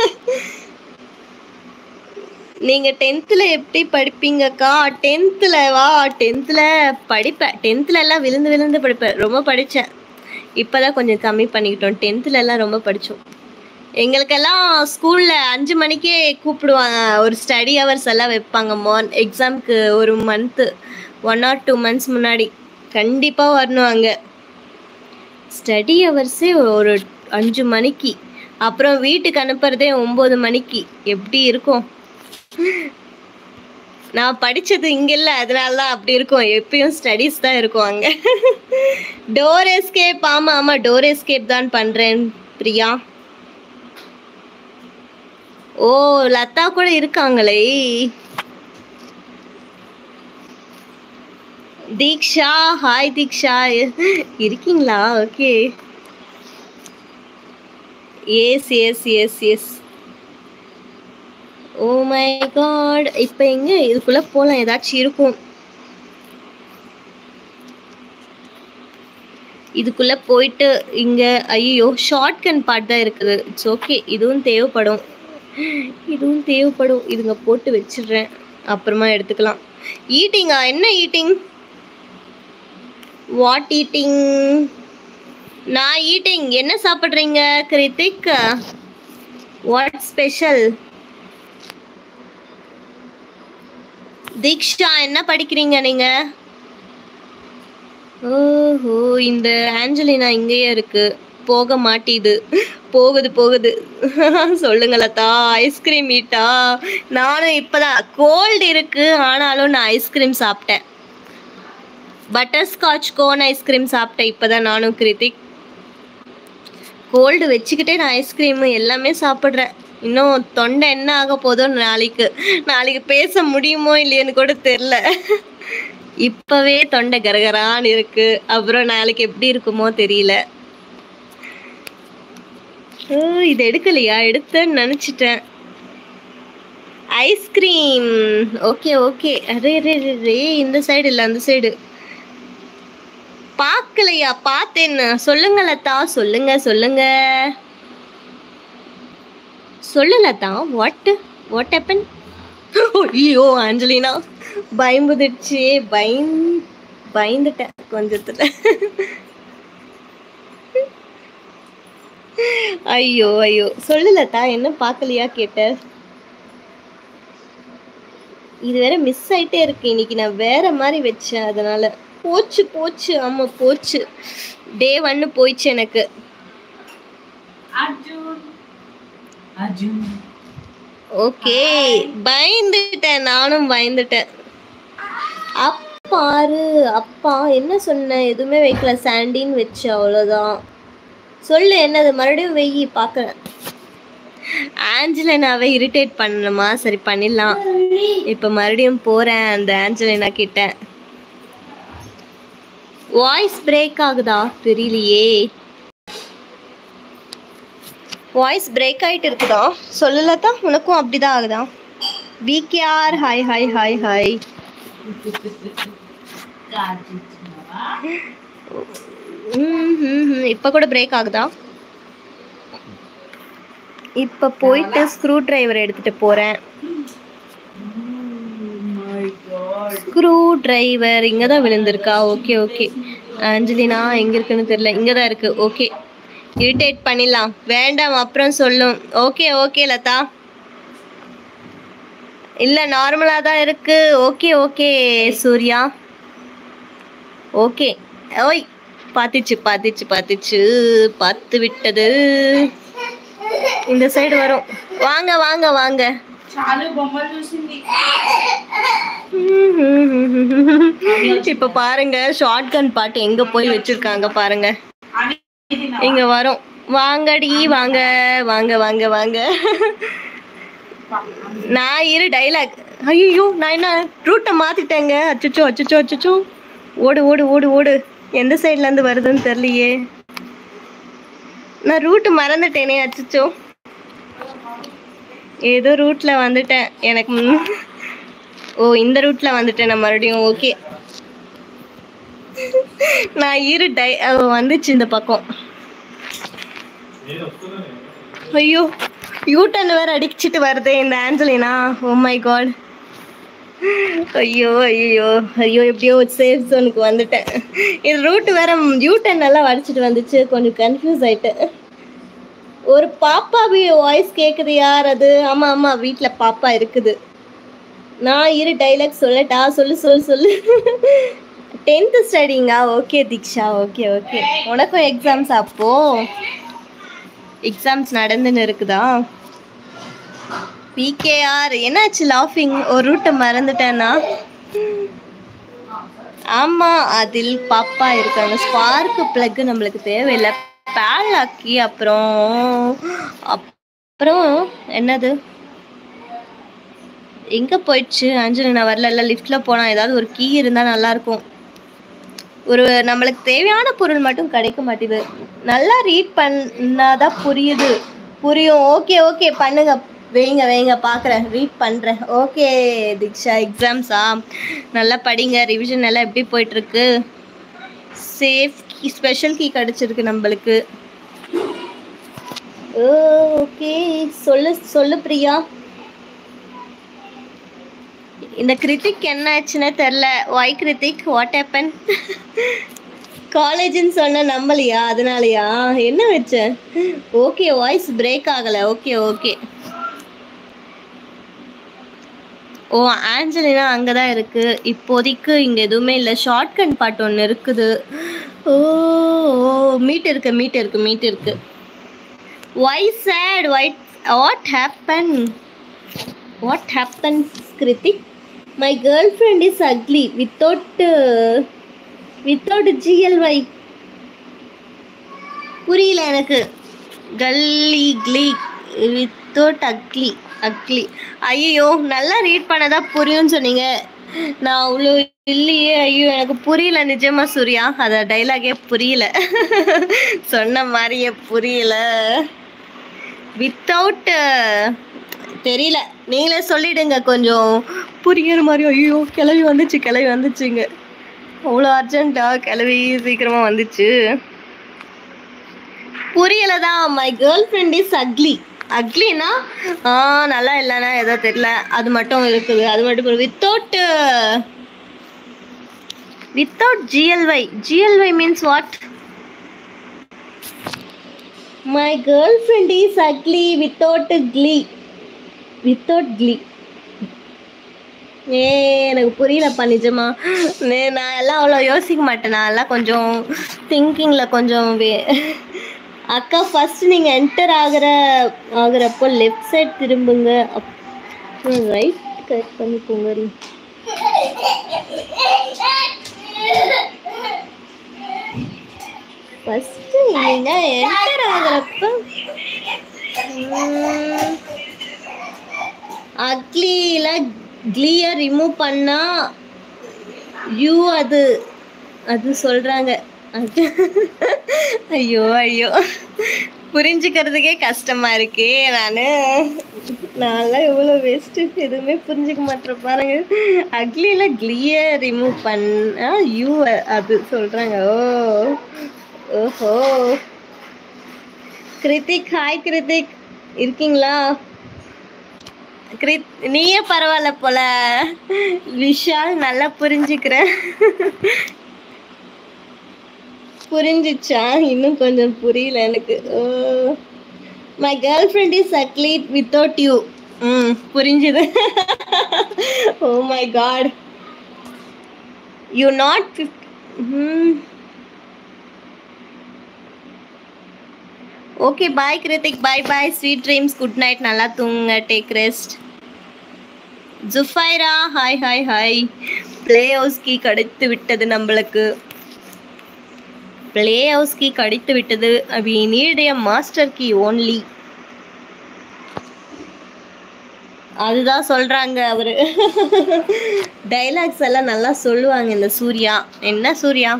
நீங்க டென்த்தில் எப்படி படிப்பீங்கக்கா டென்த்தில் வா டென்த்தில் படிப்பேன் டென்த்தில் எல்லாம் விழுந்து விழுந்து படிப்பேன் ரொம்ப படித்தேன் இப்போதான் கொஞ்சம் கம்மி பண்ணிக்கிட்டோம் டென்த்தில் எல்லாம் ரொம்ப படித்தோம் எங்களுக்கெல்லாம் ஸ்கூலில் அஞ்சு மணிக்கே கூப்பிடுவாங்க ஒரு ஸ்டடி ஹவர்ஸ் எல்லாம் வைப்பாங்க மார்ன் எக்ஸாம்க்கு ஒரு month one or two months முன்னாடி கண்டிப்பாக வரணும் அங்கே ஸ்டடி ஹவர்ஸே ஒரு அஞ்சு மணிக்கு அப்புறம் வீட்டுக்கு அனுப்புறதே ஒம்பது மணிக்கு எப்படி இருக்கும் நான் படிச்சது இங்க இல்ல அதனால தான் அப்படி இருக்கும் எப்பயும் ஸ்டடீஸ் தான் இருக்கும் அங்க டோர் எஸ்கேப் ஆமா ஆமா டோர் எஸ்கேப் தான் பண்றேன் பிரியா ஓ லதா கூட இருக்காங்களே தீக்ஷா ஹாய் தீக்ஷா இருக்கீங்களா okay yes yes yes yes oh my God இப்போ எங்க இதுக்குள்ள போலாம் ஏதாச்சும் இருக்கும் இதுக்குள்ள போயிட்டு இங்க ஐயோ ஷார்ட் கன் பார்ட் தான் இருக்குது இட்ஸ் ஓகே இதுவும் தேவைப்படும் இதுவும் தேவைப்படும் இதுங்க போட்டு வச்சிடுறேன் அப்புறமா எடுத்துக்கலாம் ஈட்டிங்கா என்ன ஈட்டிங் வாட் ஈட்டிங் நான் ஈட்டிங் என்ன சாப்பிட்றீங்க கிருத்திக் வாட் ஸ்பெஷல் தீக்ஷா என்ன படிக்கிறீங்க நீங்க ஓஹோ இந்த ஆஞ்சலினா இங்கேயே இருக்கு போக மாட்டிது போகுது போகுது சொல்லுங்க லதா ஐஸ்கிரீம் ஈட்டா நானும் இப்பதான் கோல்டு இருக்கு ஆனாலும் நான் ஐஸ்கிரீம் சாப்பிட்டேன் பட்டர் ஸ்காட்ச் கோன் ஐஸ்கிரீம் சாப்பிட்டேன் இப்பதான் நானும் கிருத்திக் கோல்டு வச்சுக்கிட்டே நான் ஐஸ்கிரீம் எல்லாமே சாப்பிட்றேன் இன்னும் தொண்டை என்ன ஆக போதோ நாளைக்கு நாளைக்கு பேச முடியுமோ இல்லையோன்னு கூட தெரில இப்பவே தொண்டை கரகரான்னு இருக்கு அப்புறம் நாளைக்கு எப்படி இருக்குமோ தெரியல ஓ, இது எடுக்கலையா எடுத்தேன்னு நினச்சிட்டேன் ஐஸ்கிரீம் ஓகே ஓகே அரே ரே ரே ரே இந்த சைடு இல்லை அந்த சைடு பார்க்கலையா பார்த்தேன்னு சொல்லுங்க லதா சொல்லுங்க சொல்லுங்க சொல்லு லதா வாட் வாட் ஹேப்பன் ஐயோ ஆஞ்சலினா பயம்புதிடுச்சு பயந் பயந்துட்டேன் கொஞ்சத்துல ஐயோ ஐயோ சொல்லு லதா என்ன பார்க்கலையா கேட்ட இது வேற மிஸ் ஆயிட்டே இருக்கு இன்னைக்கு நான் வேற மாதிரி வச்சேன் அதனால போச்சு போச்சு ஆமா போச்சு டே ஒன்னு போயிடுச்சு எனக்கு அர்ஜுன் அர்ஜுன் ஓகே பயந்துட்டேன் நானும் பயந்துட்டேன் அப்பாரு அப்பா என்ன சொன்ன எதுவுமே வைக்கல சாண்டின்னு வச்சு அவ்வளோதான் சொல்லு என்னது மறுபடியும் வெயி பார்க்குறேன் ஆஞ்சலினாவை இரிட்டேட் பண்ணணுமா சரி பண்ணிடலாம் இப்போ மறுபடியும் போகிறேன் அந்த ஆஞ்சலினா கிட்ட வாய்ஸ் பிரேக் ஆகுதா தெரியலையே வாய்ஸ் பிரேக் ஆயிட்டு இருக்குதா சொல்லலதா உனக்கும் அப்படிதான் ஆகுதா PKR hi hi hi hi கார்த்திக்னாவா இப்போ கூட பிரேக் ஆகுதா இப்போ போயிட்டு ஸ்க்ரூ டிரைவர் எடுத்துட்டு போறேன் மை காட் ஸ்க்ரூ டிரைவர் இங்கே தான் விழுந்திருக்கா ஓகே ஓகே அஞ்சலினா எங்கே இருக்குன்னு தெரியல இங்கே தான் இருக்கு ஓகே இரிட்டேட் பண்ணிடலாம் வேண்டாம் அப்புறம் சொல்லும் ஓகே ஓகே லதா இல்லை நார்மலாக தான் இருக்கு ஓகே ஓகே சூர்யா ஓகே ஓய் பார்த்துச்சு பார்த்துச்சு பார்த்துச்சு பார்த்து விட்டது இந்த சைடு வரும் வாங்க வாங்க வாங்க చాలు బొమ్మలు చూసింది இப்ப பாருங்க ஷார்ட் கன் பாட்டு எங்க போய் வச்சிருக்காங்க பாருங்க అని ఇది నా இங்க வரும் வாங்கடி வாங்க வாங்க வாங்க வாங்க நான் இரு டைலாக் ஐயோ நான் என்ன ரூட்டை மாத்திட்டேங்க அச்சச்சோ அச்சச்சோ அச்சச்சோ ஓடு ஓடு ஓடு ஓடு எந்த சைட்ல இருந்து வருதுன்னு தெரியலையே நான் ரூட் மறந்துட்டேனே அச்சச்சோ ஏதோ ரூட்ல வந்துட்டேன் எனக்கு ம். ஓ இந்த ரூட்ல வந்துட்டேன் நான் மறுபடியும் ஓகே நான் இரு டை அவ வந்துச்சு இந்த பக்கம் ஐயோ யூட்டன் வேற அடிச்சிட்டு வருதே இந்த ஆஞ்சலினா ஓ மை காட் ஐயோ ஐயோ ஐயோ எப்படியோ சேஃப் ஜோனுக்கு வந்துட்டேன் இது ரூட் வேற யூட்டன் நல்லா வடிச்சிட்டு வந்துச்சு கொஞ்சம் கன்ஃபியூஸ் ஆயிட்டேன் ஒரு பாப்பா வாய்ஸ் கேக்குது யார் அது ஆமா ஆமா வீட்ல பாப்பா இருக்குது நான் இரு டைலாக் சொல்லட்டா சொல்லு சொல்லு சொல்லு டென்த்து ஸ்டடிங்கா ஓகே தீக்ஷா ஓகே ஓகே உனக்கும் எக்ஸாம்ஸ் அப்போ எக்ஸாம்ஸ் நடந்துன்னு இருக்குதா பிகேஆர் என்னாச்சு லாஃபிங் ஒரு ரூட்டை மறந்துட்டேன்னா ஆமா அதில் பாப்பா இருக்காங்க ஸ்பார்க் பிளக் நம்மளுக்கு தேவையில்லை பேலாக்கி அப்புறம் அப்புறம் என்னது எங்க போயிடுச்சு அஞ்சலி நான் வரல லிஃப்ட்ல போனா ஏதாவது ஒரு கீ இருந்தா நல்லா இருக்கும் ஒரு நம்மளுக்கு தேவையான பொருள் மட்டும் கிடைக்க மாட்டேது நல்லா ரீட் பண்ணாதான் புரியுது புரியும் ஓகே ஓகே பண்ணுங்க வைங்க வைங்க பார்க்குறேன் ரீட் பண்ணுறேன் ஓகே தீக்ஷா எக்ஸாம்ஸா நல்லா படிங்க ரிவிஷன் எல்லாம் எப்படி போயிட்டுருக்கு சேஃப் கீ ஸ்பெஷல் கீ கிடச்சிருக்கு நம்மளுக்கு ஓகே சொல்லு சொல்லு பிரியா இந்த கிருத்திக் என்ன ஆச்சுன்னே தெரில ஒய் கிருத்திக் வாட் ஹேப்பன் காலேஜ்னு சொன்ன நம்பலையா அதனாலயா என்ன வச்ச ஓகே வாய்ஸ் பிரேக் ஆகல ஓகே ஓகே ஓ ஆஞ்சலினா அங்கே தான் இருக்கு இப்போதைக்கு இங்கே எதுவுமே இல்லை ஷார்ட்கன் பாட்டு ஒன்று இருக்குது ஓ மீட் இருக்கு மீட் இருக்கு மீட் இருக்கு why sad wait what happen what happen Krithik my girlfriend is ugly without without GLY புரியல எனக்கு கல்லி க்ளி வித்தவுட் அக்லி அக்லி ஐயோ நல்லா ரீட் பண்ணதா புரியும்னு சொன்னீங்க நான் அவ்வளோ இல்லையே ஐயோ எனக்கு புரியல நிஜமா சூர்யா அத டைலாகே புரியல சொன்ன மாதிரியே புரியல வித்தவுட் தெரியல நீங்களே சொல்லிடுங்க கொஞ்சம் புரியுற மாதிரி ஐயோ கிளவி வந்துச்சு கிளவி வந்துச்சுங்க அவ்வளோ அர்ஜென்ட்டா கிளவி சீக்கிரமா வந்துச்சு புரியலதான் my girlfriend is ugly அக்லினா ஆ நல்லா இல்லைன்னா ஏதோ தெரியல அது மட்டும் இருக்குது அது மட்டும் without without GLY GLY means what my girlfriend is ugly without gly without gly ஏ எனக்கு புரியலப்பா நிஜமா நே நான் எல்லாம் அவ்வளோ யோசிக்க மாட்டேன் நான் எல்லாம் கொஞ்சம் திங்கிங்கில் கொஞ்சம் வே அக்கா ஃபர்ஸ்ட் நீங்கள் என்டர் ஆகிற ஆகுறப்போ லெஃப்ட் சைட் திரும்புங்க அப்புறம் ரைட் கரெக்ட் பண்ணிக்கோங்க ஃபர்ஸ்ட் நீங்கள் என்டர் ஆகுறப்ப அக்லியில க்ளியை ரிமூவ் பண்ணா யூ அது அது சொல்றாங்க அது ஐயோ ஐயோ புரிஞ்சுக்கிறதுக்கே கஷ்டமா இருக்கே நானு நான்லாம் எவ்வளோ வேஸ்ட்டு எதுவுமே புரிஞ்சுக்க மாட்டேன் பாருங்க அக்லியில க்ளியை ரிமூவ் பண்ணா யூ அது சொல்றாங்க ஓ ஓஹோ கிருத்திக் ஹாய் கிருத்திக் இருக்கீங்களா கிரித் நீயே பரவாயில்ல போல விஷால் நல்லா புரிஞ்சுக்கிற புரிஞ்சிச்சா இன்னும் கொஞ்சம் புரியல எனக்கு my girlfriend is ugly without you ம் புரிஞ்சுது oh my God you not hmm okay bye Krithik bye bye sweet dreams good night நல்லா தூங்குங்க take rest Zufaira hi hi hi play house key கிடைத்து விட்டது நம்மளுக்கு ப்ளே ஹவுஸ் கீ கிடைத்து விட்டது we need a master key only அதுதான் சொல்றாங்க அவரு டைலாக்ஸ் எல்லாம் நல்லா சொல்லுவாங்க இந்த சூர்யா என்ன சூர்யா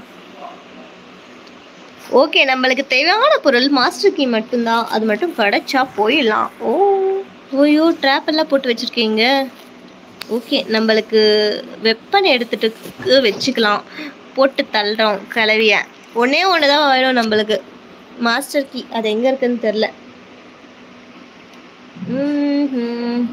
ஓகே நம்மளுக்கு தேவையான பொருள் மாஸ்டர் கீ மட்டும்தான் அது மட்டும் கிடைச்சா போயிடலாம் ஓ ஓய்யோ ட்ராப் எல்லாம் போட்டு வச்சிருக்கீங்க ஓகே நம்மளுக்கு வெப்பன் எடுத்துட்டு வச்சுக்கலாம் போட்டு தள்ளுறோம் கிளவிய ஒன்றே ஒன்று தான் வேணும் நம்மளுக்கு மாஸ்டர் கீ அது எங்கே இருக்குன்னு தெரில ம்ஹும்.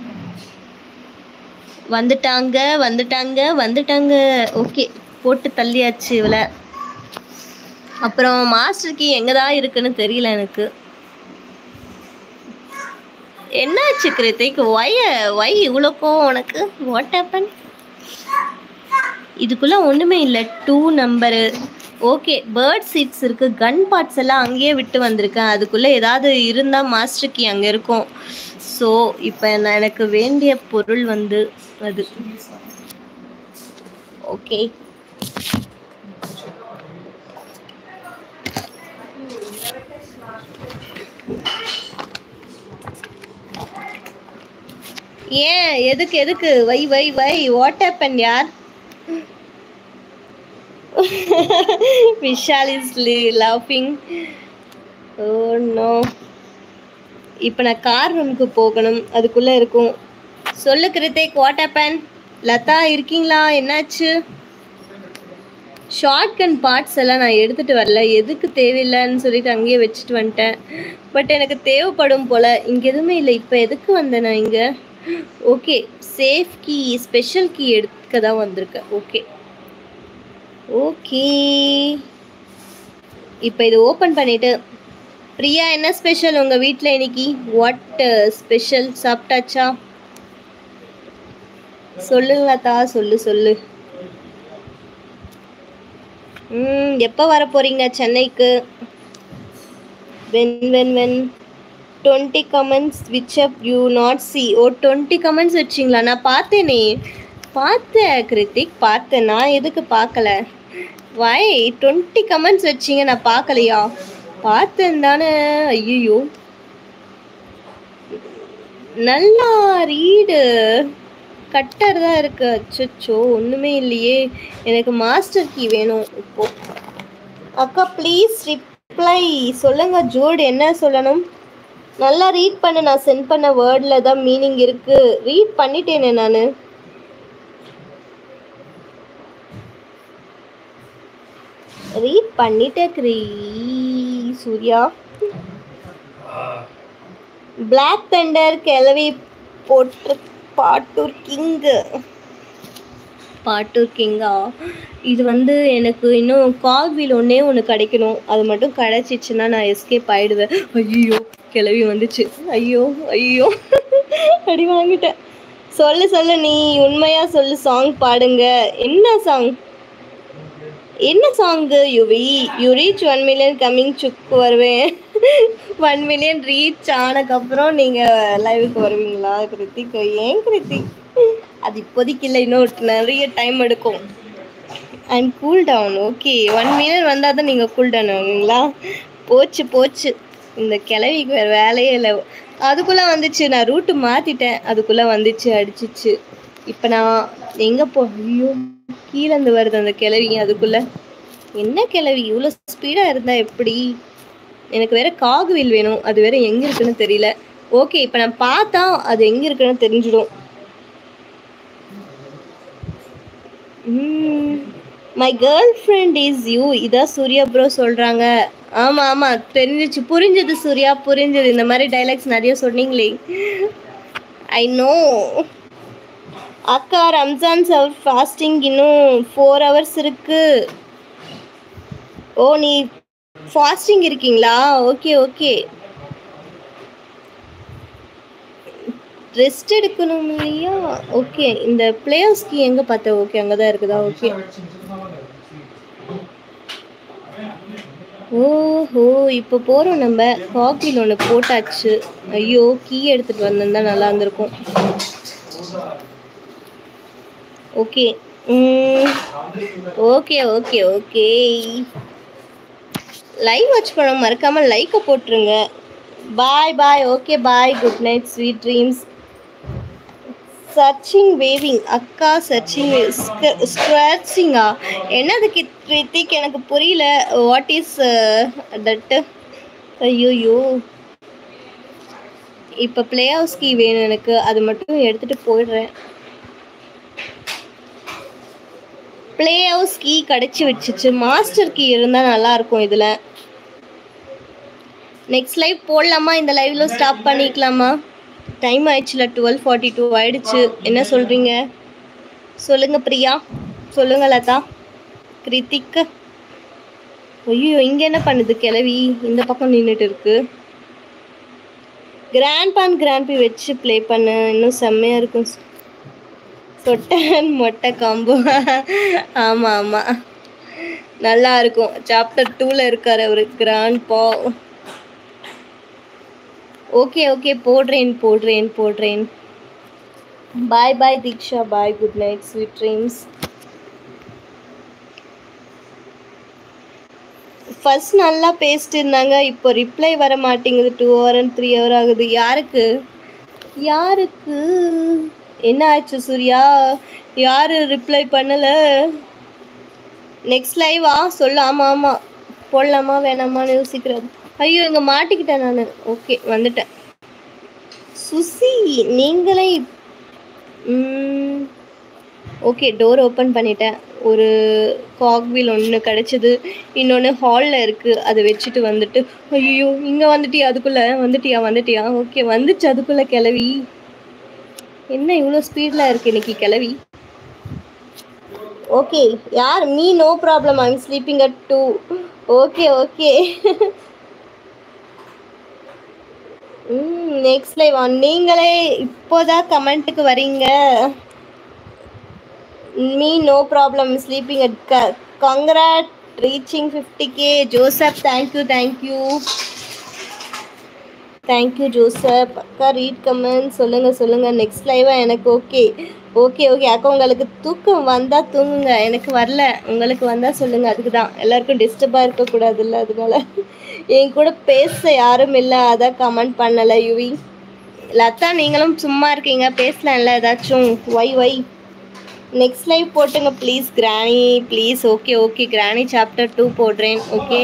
வந்துட்டாங்க வந்துட்டாங்க வந்துட்டாங்க ஓகே போட்டு தள்ளியாச்சு இவளை அப்புறம் மாஸ்டர் கீ எங்கே தான் இருக்குன்னு தெரியல எனக்கு என்னாச்சு கிருத்திக் ஒய் ஒய் இவ்வளோக்கோ உனக்கு வாட் ஹேப்பன் இதுக்குள்ள ஒன்றுமே இல்லை two number okay bird seeds இருக்கு கன் பார்ட்ஸ் எல்லாம் அங்கேயே விட்டு வந்திருக்கேன் அதுக்குள்ள ஏதாவது இருந்தால் மாஸ்டர் கீ அங்கே இருக்கும் ஸோ இப்போ நான் எனக்கு வேண்டிய பொருள் வந்து அது ஓகே ஏன் எதுக்கு எதுக்கு வை வை வை வாட் ஹேப்பன் யார் Vishal is loving oh no இப்போ நான் கார் ரூமுக்கு போகணும் அதுக்குள்ளே இருக்கும் சொல்லு கிருத்திக் வாட் ஹேப்பன் லதா இருக்கீங்களா என்னாச்சு ஷார்ட் கன் பார்ட்ஸ் எல்லாம் நான் எடுத்துகிட்டு வரல எதுக்கு தேவையில்லைன்னு சொல்லிட்டு அங்கேயே வச்சுட்டு வந்துட்டேன் பட் எனக்கு தேவைப்படும் போல் இங்கே எதுவுமே இல்லை இப்போ எதுக்கு வந்தேன் நான் இங்கே okay safe key special key எடுக்க தான் வந்திருக்கேன் ஓகே ஓகே இப்போ இது ஓப்பன் பண்ணிட்டு பிரியா என்ன ஸ்பெஷல் உங்கள் வீட்டில் இன்னைக்கு வாட் ஸ்பெஷல் சாப்பிட்டாச்சா சொல்லுங்க தா சொல்லு சொல்லு ம் எப்போ வர போறீங்க சென்னைக்கு when when when twenty comments which up you not see oh twenty comments வச்சிங்களா நான் பார்த்தேனே பார்த்தேன் கிருத்திக் பார்த்தேன் நான் எதுக்கு பார்க்கல வை டுவெண்ட்டி கமெண்ட்ஸ் வச்சிங்க நான் பார்க்கலையா பார்த்தேன் தானே ஐயோ நல்லா ரீடு கட்டர் தான் இருக்கு அச்சோ ஒன்றுமே இல்லையே எனக்கு மாஸ்டர் கீ வேணும் இப்போ அக்கா ப்ளீஸ் ரிப்ளை சொல்லுங்க ஜோடு என்ன சொல்லணும் நல்லா ரீட் பண்ண நான் சென்ட் பண்ண வேர்டில் தான் மீனிங் இருக்கு ரீட் பண்ணிட்டேனே நான் ரீட் பண்ணிட்டேன் கிரீ சூர்யா பிளாக் தண்டர் கிளவி போட்டு பாட்டூர் கிங்கு பாட்டூர் கிங்கா இது வந்து எனக்கு இன்னும் கால்வீல் ஒன்றே ஒன்று கிடைக்கணும் அது மட்டும் கிடைச்சிச்சுன்னா நான் எஸ்கேப் ஆயிடுவேன் ஐயோ கிளவி வந்துச்சு ஐயோ ஐயோ அடி வாங்கிட்டேன் சொல்லு சொல்லு நீ உண்மையா சொல்லு சாங் பாடுங்க என்ன சாங் என்ன song Yuvi you reach one million coming சுக்கு வருவேன் ஒன் மில்லியன் ரீச் ஆனதுக்கப்புறம் நீங்கள் லைவுக்கு வருவீங்களா கிருத்திக் ஏன் கிருத்திக் அது இப்போதைக்கு இல்லை இன்னும் நிறைய டைம் எடுக்கும் and cool down okay one million வந்தால் தான் நீங்கள் கூல் டவுன் ஆகுங்களா போச்சு போச்சு இந்த கிளவிக்கு வேறு வேலையே இல்லை அதுக்குள்ளே வந்துச்சு நான் ரூட்டு மாற்றிட்டேன் அதுக்குள்ளே வந்துச்சு அடிச்சிச்சு இப்போ நான் எங்கே போ ஐயோ கீழேருந்து வருது அந்த கிளவி அதுக்குள்ளே என்ன கிளவி இவ்வளோ ஸ்பீடாக இருந்தால் எப்படி எனக்கு வேற காகுவில் வேணும் அது வேற எங்கே இருக்குன்னு தெரியல ஓகே இப்போ நான் பார்த்தா அது எங்கே இருக்குன்னு தெரிஞ்சிடும் my girlfriend is you இதான் சூர்யா ப்ரோ சொல்கிறாங்க ஆமாம் ஆமாம் தெரிஞ்சிச்சு புரிஞ்சது சூர்யா புரிஞ்சது இந்த மாதிரி டைலாக்ஸ் நிறைய சொன்னீங்களே ஐ நோ அக்கா ரம்ஜான் சவர் ஃபாஸ்டிங் இன்னும் ஃபோர் ஹவர்ஸ் இருக்கு ஓ நீ ஃபாஸ்டிங் இருக்கீங்களா ஓகே ஓகே ரெஸ்ட் எடுக்கணும் இல்லையா ஓகே இந்த பிளேயர்ஸ்க்கு எங்கே பார்த்த ஓகே அங்கே தான் இருக்குதா ஓகே ஓஹோ இப்போ போகிறோம் நம்ம காப்பியில் ஒன்று போட்டாச்சு ஐயோ கீ எடுத்துகிட்டு வந்திருந்தா நல்லா இருந்திருக்கும் okay okay okay okay live watch பண்ண மறக்காமல் லைக்கை போட்டுருங்க bye bye okay bye good night sweet dreams searching waving அக்கா சர்ச்சிங் ஸ்க்ராச்சிங்கா என்னது கிருத்திக் எனக்கு புரியல வாட் இஸ் தட்டு ஐயோயோ இப்போ பிளே ஹவுஸ் கீ வேணும் எனக்கு அது மட்டும் எடுத்துகிட்டு போயிடுறேன் ப்ளே ஹவுஸ் கீ கிடச்சி வச்சுச்சு மாஸ்டர் கீ இருந்தால் நல்லாயிருக்கும் இதில் நெக்ஸ்ட் லைவ் போடலாமா இந்த லைவ்ல ஸ்டாப் பண்ணிக்கலாமா டைம் ஆயிடுச்சுல டுவெல் ஃபார்ட்டி டூ ஆயிடுச்சு என்ன சொல்கிறீங்க சொல்லுங்க பிரியா சொல்லுங்க லதா கிருத்திக் ஐயோ இங்கே என்ன பண்ணுது கிளவி இந்த பக்கம் நின்றுட்டு இருக்கு கிராண்ட் பான் கிராண்ட் பி வச்சு ப்ளே பண்ணு இன்னும் செம்மையாக இருக்கும் சொட்டன் மொட்டை காம்போ ஆமாம் ஆமாம் நல்லா இருக்கும் சாப்டர் டூவில் இருக்கார் அவர் கிராண்ட் பா ஓகே ஓகே போடுறேன் போடுறேன் போடுறேன் bye bye Diksha bye good night sweet dreams first நல்லா பேசிட்டு இருந்தாங்க இப்போ ரிப்ளை வர மாட்டேங்குது two hour and three hour ஆகுது யாருக்கு யாருக்கு என்ன ஆச்சு சூர்யா யாரு ரிப்ளை பண்ணல நெக்ஸ்ட் லைவா சொல்லு ஆமாம் ஆமாம் போடலாமா வேணாமான்னு யோசிக்கிறது ஐயோ இங்கே மாட்டிக்கிட்டேன் நான் ஓகே வந்துட்டேன் சுசி நீங்களே ஓகே டோர் ஓப்பன் பண்ணிட்டேன் ஒரு காக்வீல் ஒன்று கிடச்சிது இன்னொன்று ஹாலில் இருக்குது அதை வச்சுட்டு வந்துட்டு ஐயோ இங்கே வந்துட்டியா அதுக்குள்ளே வந்துட்டியா வந்துட்டியா ஓகே வந்துச்சு அதுக்குள்ளே கிளவி என்ன இவ்வளோ ஸ்பீடில் இருக்கு இன்னைக்கு கிளவி ஓகே யார் me no problem I'm sleeping at two okay okay hmm next live நீங்களே இப்போதான் கமெண்ட்டுக்கு வரீங்க me no problem sleeping at congrat reaching fifty K Joseph thank you thank you thank you Joseph அக்கா ரீட் கமெண்ட் சொல்லுங்கள் சொல்லுங்கள் நெக்ஸ்ட் லைவாக எனக்கு ஓகே ஓகே ஓகே அக்கா உங்களுக்கு தூக்கம் வந்தால் தூங்குங்க எனக்கு வரல உங்களுக்கு வந்தால் சொல்லுங்கள் அதுக்கு தான் எல்லாருக்கும் டிஸ்டர்பாக இருக்கக்கூடாதுல்ல அதனால என் கூட பேச யாரும் இல்லை அதான் கமெண்ட் பண்ணலை யுவி லதா நீங்களும் சும்மா இருக்கீங்க பேசலாம்ல ஏதாச்சும் ஒய் ஒய் நெக்ஸ்ட் லைவ் போட்டுங்க please granny please okay okay granny chapter two போடுறேன் ஓகே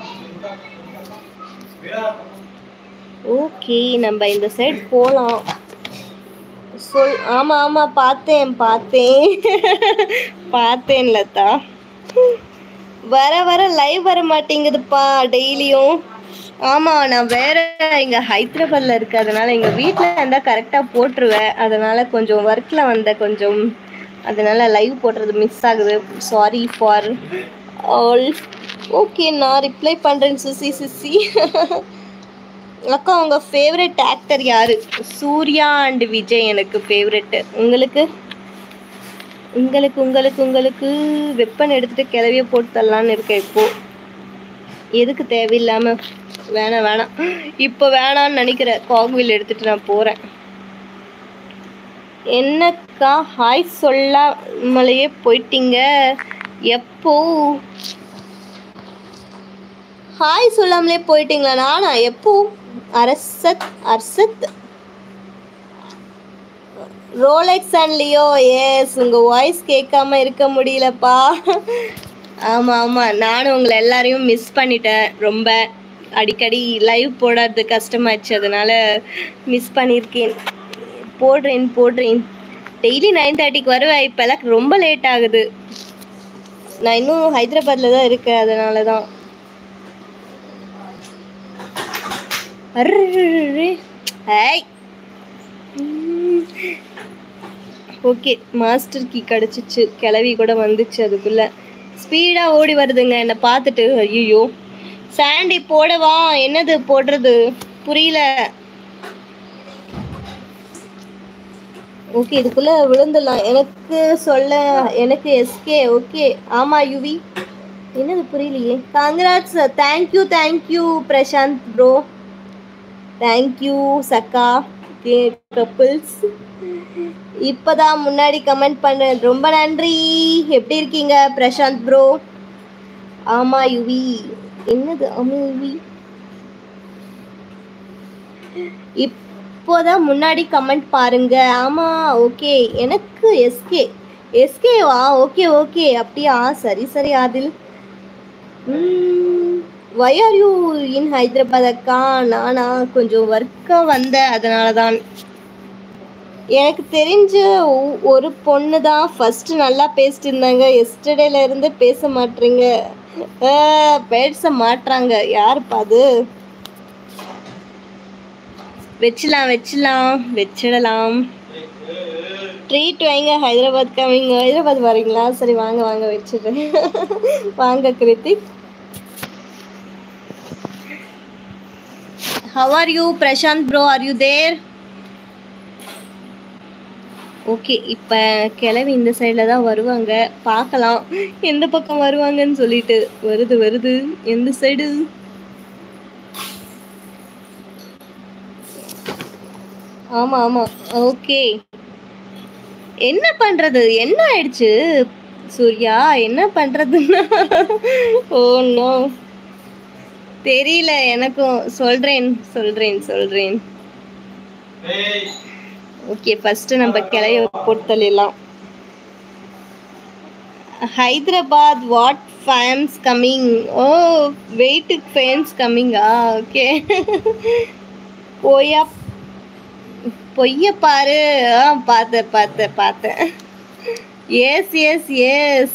ஓகே நம்ம இந்த சைடு போகலாம் சொல் ஆமாம் ஆமாம் பார்த்தேன் பார்த்தேன் பார்த்தேன் லதா வர வர லைவ் வர மாட்டேங்குதுப்பா டெய்லியும் ஆமாம் நான் வேற இங்கே ஹைதராபாத்தில் இருக்கு அதனால எங்கள் வீட்டில் இருந்தால் கரெக்டாக போட்டுருவேன் அதனால கொஞ்சம் ஒர்க்கில் வந்த கொஞ்சம் அதனால லைவ் போடுறது மிஸ் ஆகுது சாரி ஃபார் ஆல் ஓகே நான் ரிப்ளை பண்ணுறேன் சுசி சுசி அக்கா உங்கள் ஃபேவரட் ஆக்டர் யாரு சூர்யா அண்ட் விஜய் எனக்கு ஃபேவரெட்டு உங்களுக்கு உங்களுக்கு உங்களுக்கு உங்களுக்கு வெப்பன் எடுத்துட்டு கிளவிய போட்டு தரலான்னு இருக்கேன் இப்போ எதுக்கு தேவையில்லாம வேணாம் வேணாம் இப்போ வேணான்னு நினைக்கிற காக்வில் எடுத்துட்டு நான் போறேன் என்னக்கா ஹாய் சொல்லாமலேயே போயிட்டீங்க எப்போ ஹாய் சொல்லாமலே போயிட்டீங்களா நானா எப்போ Arshad Arshad Rolex and Leo yes உங்கள் வாய்ஸ் கேட்காம இருக்க முடியலப்பா ஆமாம் ஆமாம் நானும் உங்களை எல்லாரையும் மிஸ் பண்ணிட்டேன் ரொம்ப அடிக்கடி லைவ் போடாது கஷ்டமாச்சு அதனால மிஸ் பண்ணியிருக்கேன் போடுறேன் போடுறேன் டெய்லி நைன் தேர்ட்டிக்கு வருவேன் இப்போல்லாம் ரொம்ப லேட் ஆகுது நான் இன்னும் ஹைதராபாத்தில் தான் இருக்கேன் அதனால தான் அர்ரர்ரர்ரே. ஏய் ஓகே மாஸ்டர் கீ கிடச்சிச்சு கிளவி கூட வந்துச்சு அதுக்குள்ள ஸ்பீடாக ஓடி வருதுங்க என்னை பார்த்துட்டு ஐயோ சாண்டி போடவா என்னது போடுறது புரியல ஓகே இதுக்குள்ள விழுந்துடலாம் எனக்கு சொல்ல எனக்கு எஸ்கே ஓகே ஆமா யுவி என்னது புரியலையே congrats thank you thank you Prashanth bro thank you சக்கா கப்பிள்ஸ் இப்பதான் முன்னாடி கமெண்ட் பண்ணேன் ரொம்ப நன்றி எப்படி இருக்கீங்க பிரசாந்த் ப்ரோ ஆமா யுவி என்னது ஆமா யுவி இப்போதான் முன்னாடி கமெண்ட் பாருங்க ஆமா ஓகே எனக்கு எஸ்கே எஸ்கேவா ஓகே ஓகே அப்படியா சரி சரி Adil why are you in Hyderabad அக்கா நானா கொஞ்சம் ஒர்க்காக வந்தேன் அதனால தான் எனக்கு தெரிஞ்ச ஒ- ஒரு பொண்ணு தான் ஃபர்ஸ்ட் நல்லா பேசிட்டு இருந்தாங்க எஸ்டர்டேல இருந்து பேச மாட்டீங்க பேச மாட்றாங்க யாருப்பா அது வச்சிடலாம் வச்சிடலாம் வச்சிடலாம் ட்ரீட் வைங்க ஹைதராபாத் கமிங் ஹைதராபாத் வரீங்களா சரி வாங்க வாங்க வச்சிடுறேன் வாங்க Krithik how are you Prashanth bro are you there okay இப்போ கிளவி இந்த சைடில் தான் வருவாங்க பார்க்கலாம் எந்த பக்கம் வருவாங்கன்னு சொல்லிட்டு வருது வருது எந்த சைடு ஆமாம் ஆமாம் ஓகே என்ன பண்ணுறது என்ன ஆயிடுச்சு சூர்யா என்ன பண்ணுறதுன்னா ஓ நோ தெரியல எனக்கும் சொல்கிறேன் சொல்கிறேன் சொல்கிறேன் ஓகே ஃபர்ஸ்ட் நம்ம கிளைய போட்டு தள்ளிடலாம் Hyderabad what fans coming oh wait fans கம்மிங்கா ஓகே போயா பொய்ய பாரு ஆ பார்த்தேன் பார்த்தேன் பார்த்தேன் yes yes yes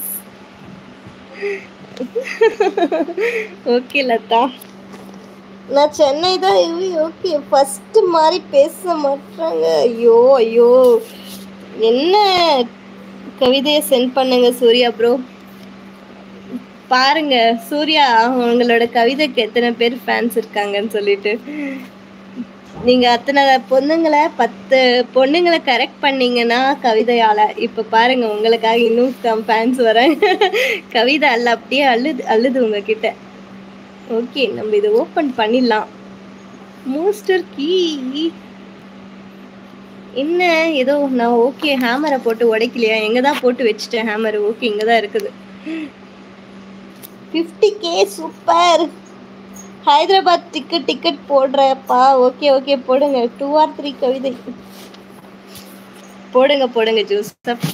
okay Latha நான் சென்னை தான் ஓகே ஃபர்ஸ்ட் மாதிரி பேச மாட்டாங்க ஐயோ ஐயோ என்ன கவிதையை சென்ட் பண்ணுங்க சூர்யா ப்ரோ பாருங்க சூர்யா உங்களோட கவிதைக்கு எத்தனை பேர் ஃபேன்ஸ் இருக்காங்கன்னு சொல்லிட்டு நீங்க அத்தனை பொண்ணுங்களை பத்து பொண்ணுங்களை கரெக்ட் பண்ணீங்கன்னா கவிதையால இப்ப பாருங்க உங்களுக்காக இன்னும் ஃபேன்ஸ் வராங்க கவிதை அல்ல அப்படியே அழுது அழுது உங்ககிட்ட ஓகே நம்ம இதை ஓப்பன் பண்ணிடலாம் மோஸ்டர் கீ என்ன ஏதோ நான் ஓகே ஹேமரை போட்டு உடைக்கலையா எங்க தான் போட்டு வச்சுட்டேன் ஹேமர் ஓகே இங்க தான் இருக்குது fifty K super Hyderabad ticket ticket போடுறப்பா ஓகே ஓகே போடுங்க டூ ஆர் த்ரீ கவிதை போடுங்க போடுங்க ஜோசப்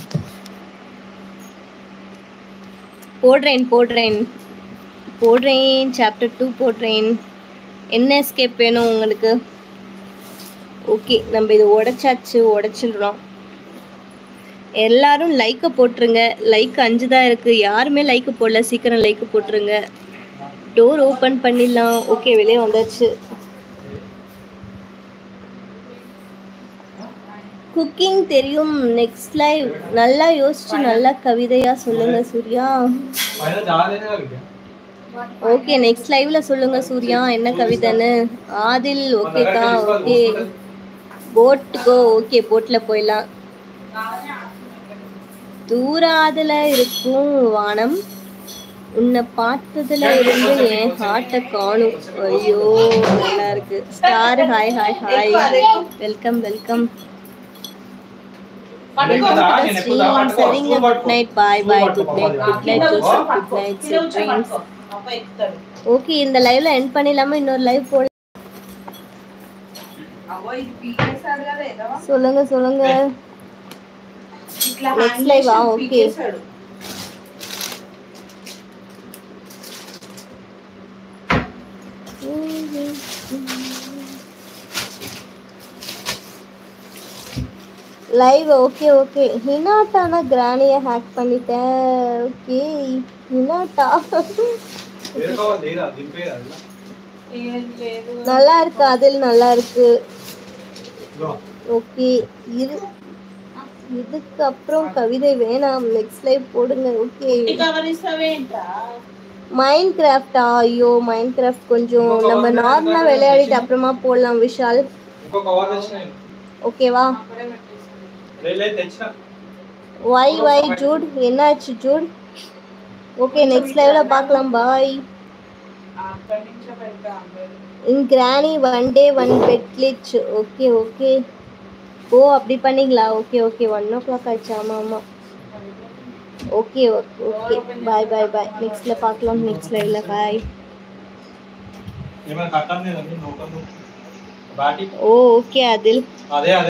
போடுறேன் போடுறேன் போடுறேன் சாப்டர் டூ போடுறேன் என்ன எஸ்கேப் வேணும் உங்களுக்கு ஓகே நம்ம இதை உடைச்சாச்சு உடைச்சிடுறோம் எல்லாரும் லைக்கை போட்டுருங்க லைக் அஞ்சு தான் இருக்கு யாருமே லைக் போடல சீக்கிரம் லைக் போட்டுருங்க டோர் ஓப்பன் பண்ணிடலாம் ஓகே வெளியே வந்தாச்சு குக்கிங் தெரியும் நெக்ஸ்ட் லைவ் நல்லா யோசிச்சு நல்லா கவிதையா சொல்லுங்க சூர்யா ஓகே நெக்ஸ்ட் லைவ்ல சொல்லுங்க சூர்யா என்ன கவிதைன்னு ஆதில் ஓகேக்கா ஓகே போட் கோ ஓகே போட்ல போயிடலாம் தூராதுல இருக்கும் வானம் உன்னை பார்த்ததுல இருந்து என் ஹார்ட்டை காணும் ஐயோ நல்லா இருக்கு star hi hi hi welcome welcome சரிங்க good night bye bye good night good night Joseph good night sweet dreams okay இந்த லைவ்ல எண்ட் பண்ணிடலாமா இன்னொரு லைவ் போட சொல்லுங்க சொல்லுங்க Next live ஆ? Okay. லைவ் ஓகே ஓகே ஹினாட்டானா கிரானியை ஹேக் பண்ணிட்டேன் ஓகே ஹினாட்டா நல்லா இருக்கு அதில் நல்லா இருக்கு ஓகே இரு இதுக்கு அப்புறம் கவிதை வேணாம் நெக்ஸ்ட் லைவ் போடுங்க ஓகே மைண்ட் கிராஃப்டா ஐயோ மைண்ட் கிராஃப்ட் கொஞ்சம் நம்ம நார்மலா விளையாடிட்டு அப்புறமா போடலாம் விஷால் ஓகேவா ஒய் ஒய் ஜூட் என்னாச்சு ஜூட் ஓகே நெக்ஸ்ட் லைவ்ல பார்க்கலாம் bye in granny one day one bed glitch okay okay oh அப்படி பண்ணீங்களா okay okay one o'clock ஆயிடுச்சு ஆமாம் ஆமாம் okay okay okay bye bye bye நெக்ஸ்ட்ல பார்க்கலாம் நெக்ஸ்ட் லைவ்ல பாய் ఏమైనా కట్టాలి నోటను బాటి ஓ ஓகே அதில் అదే అదే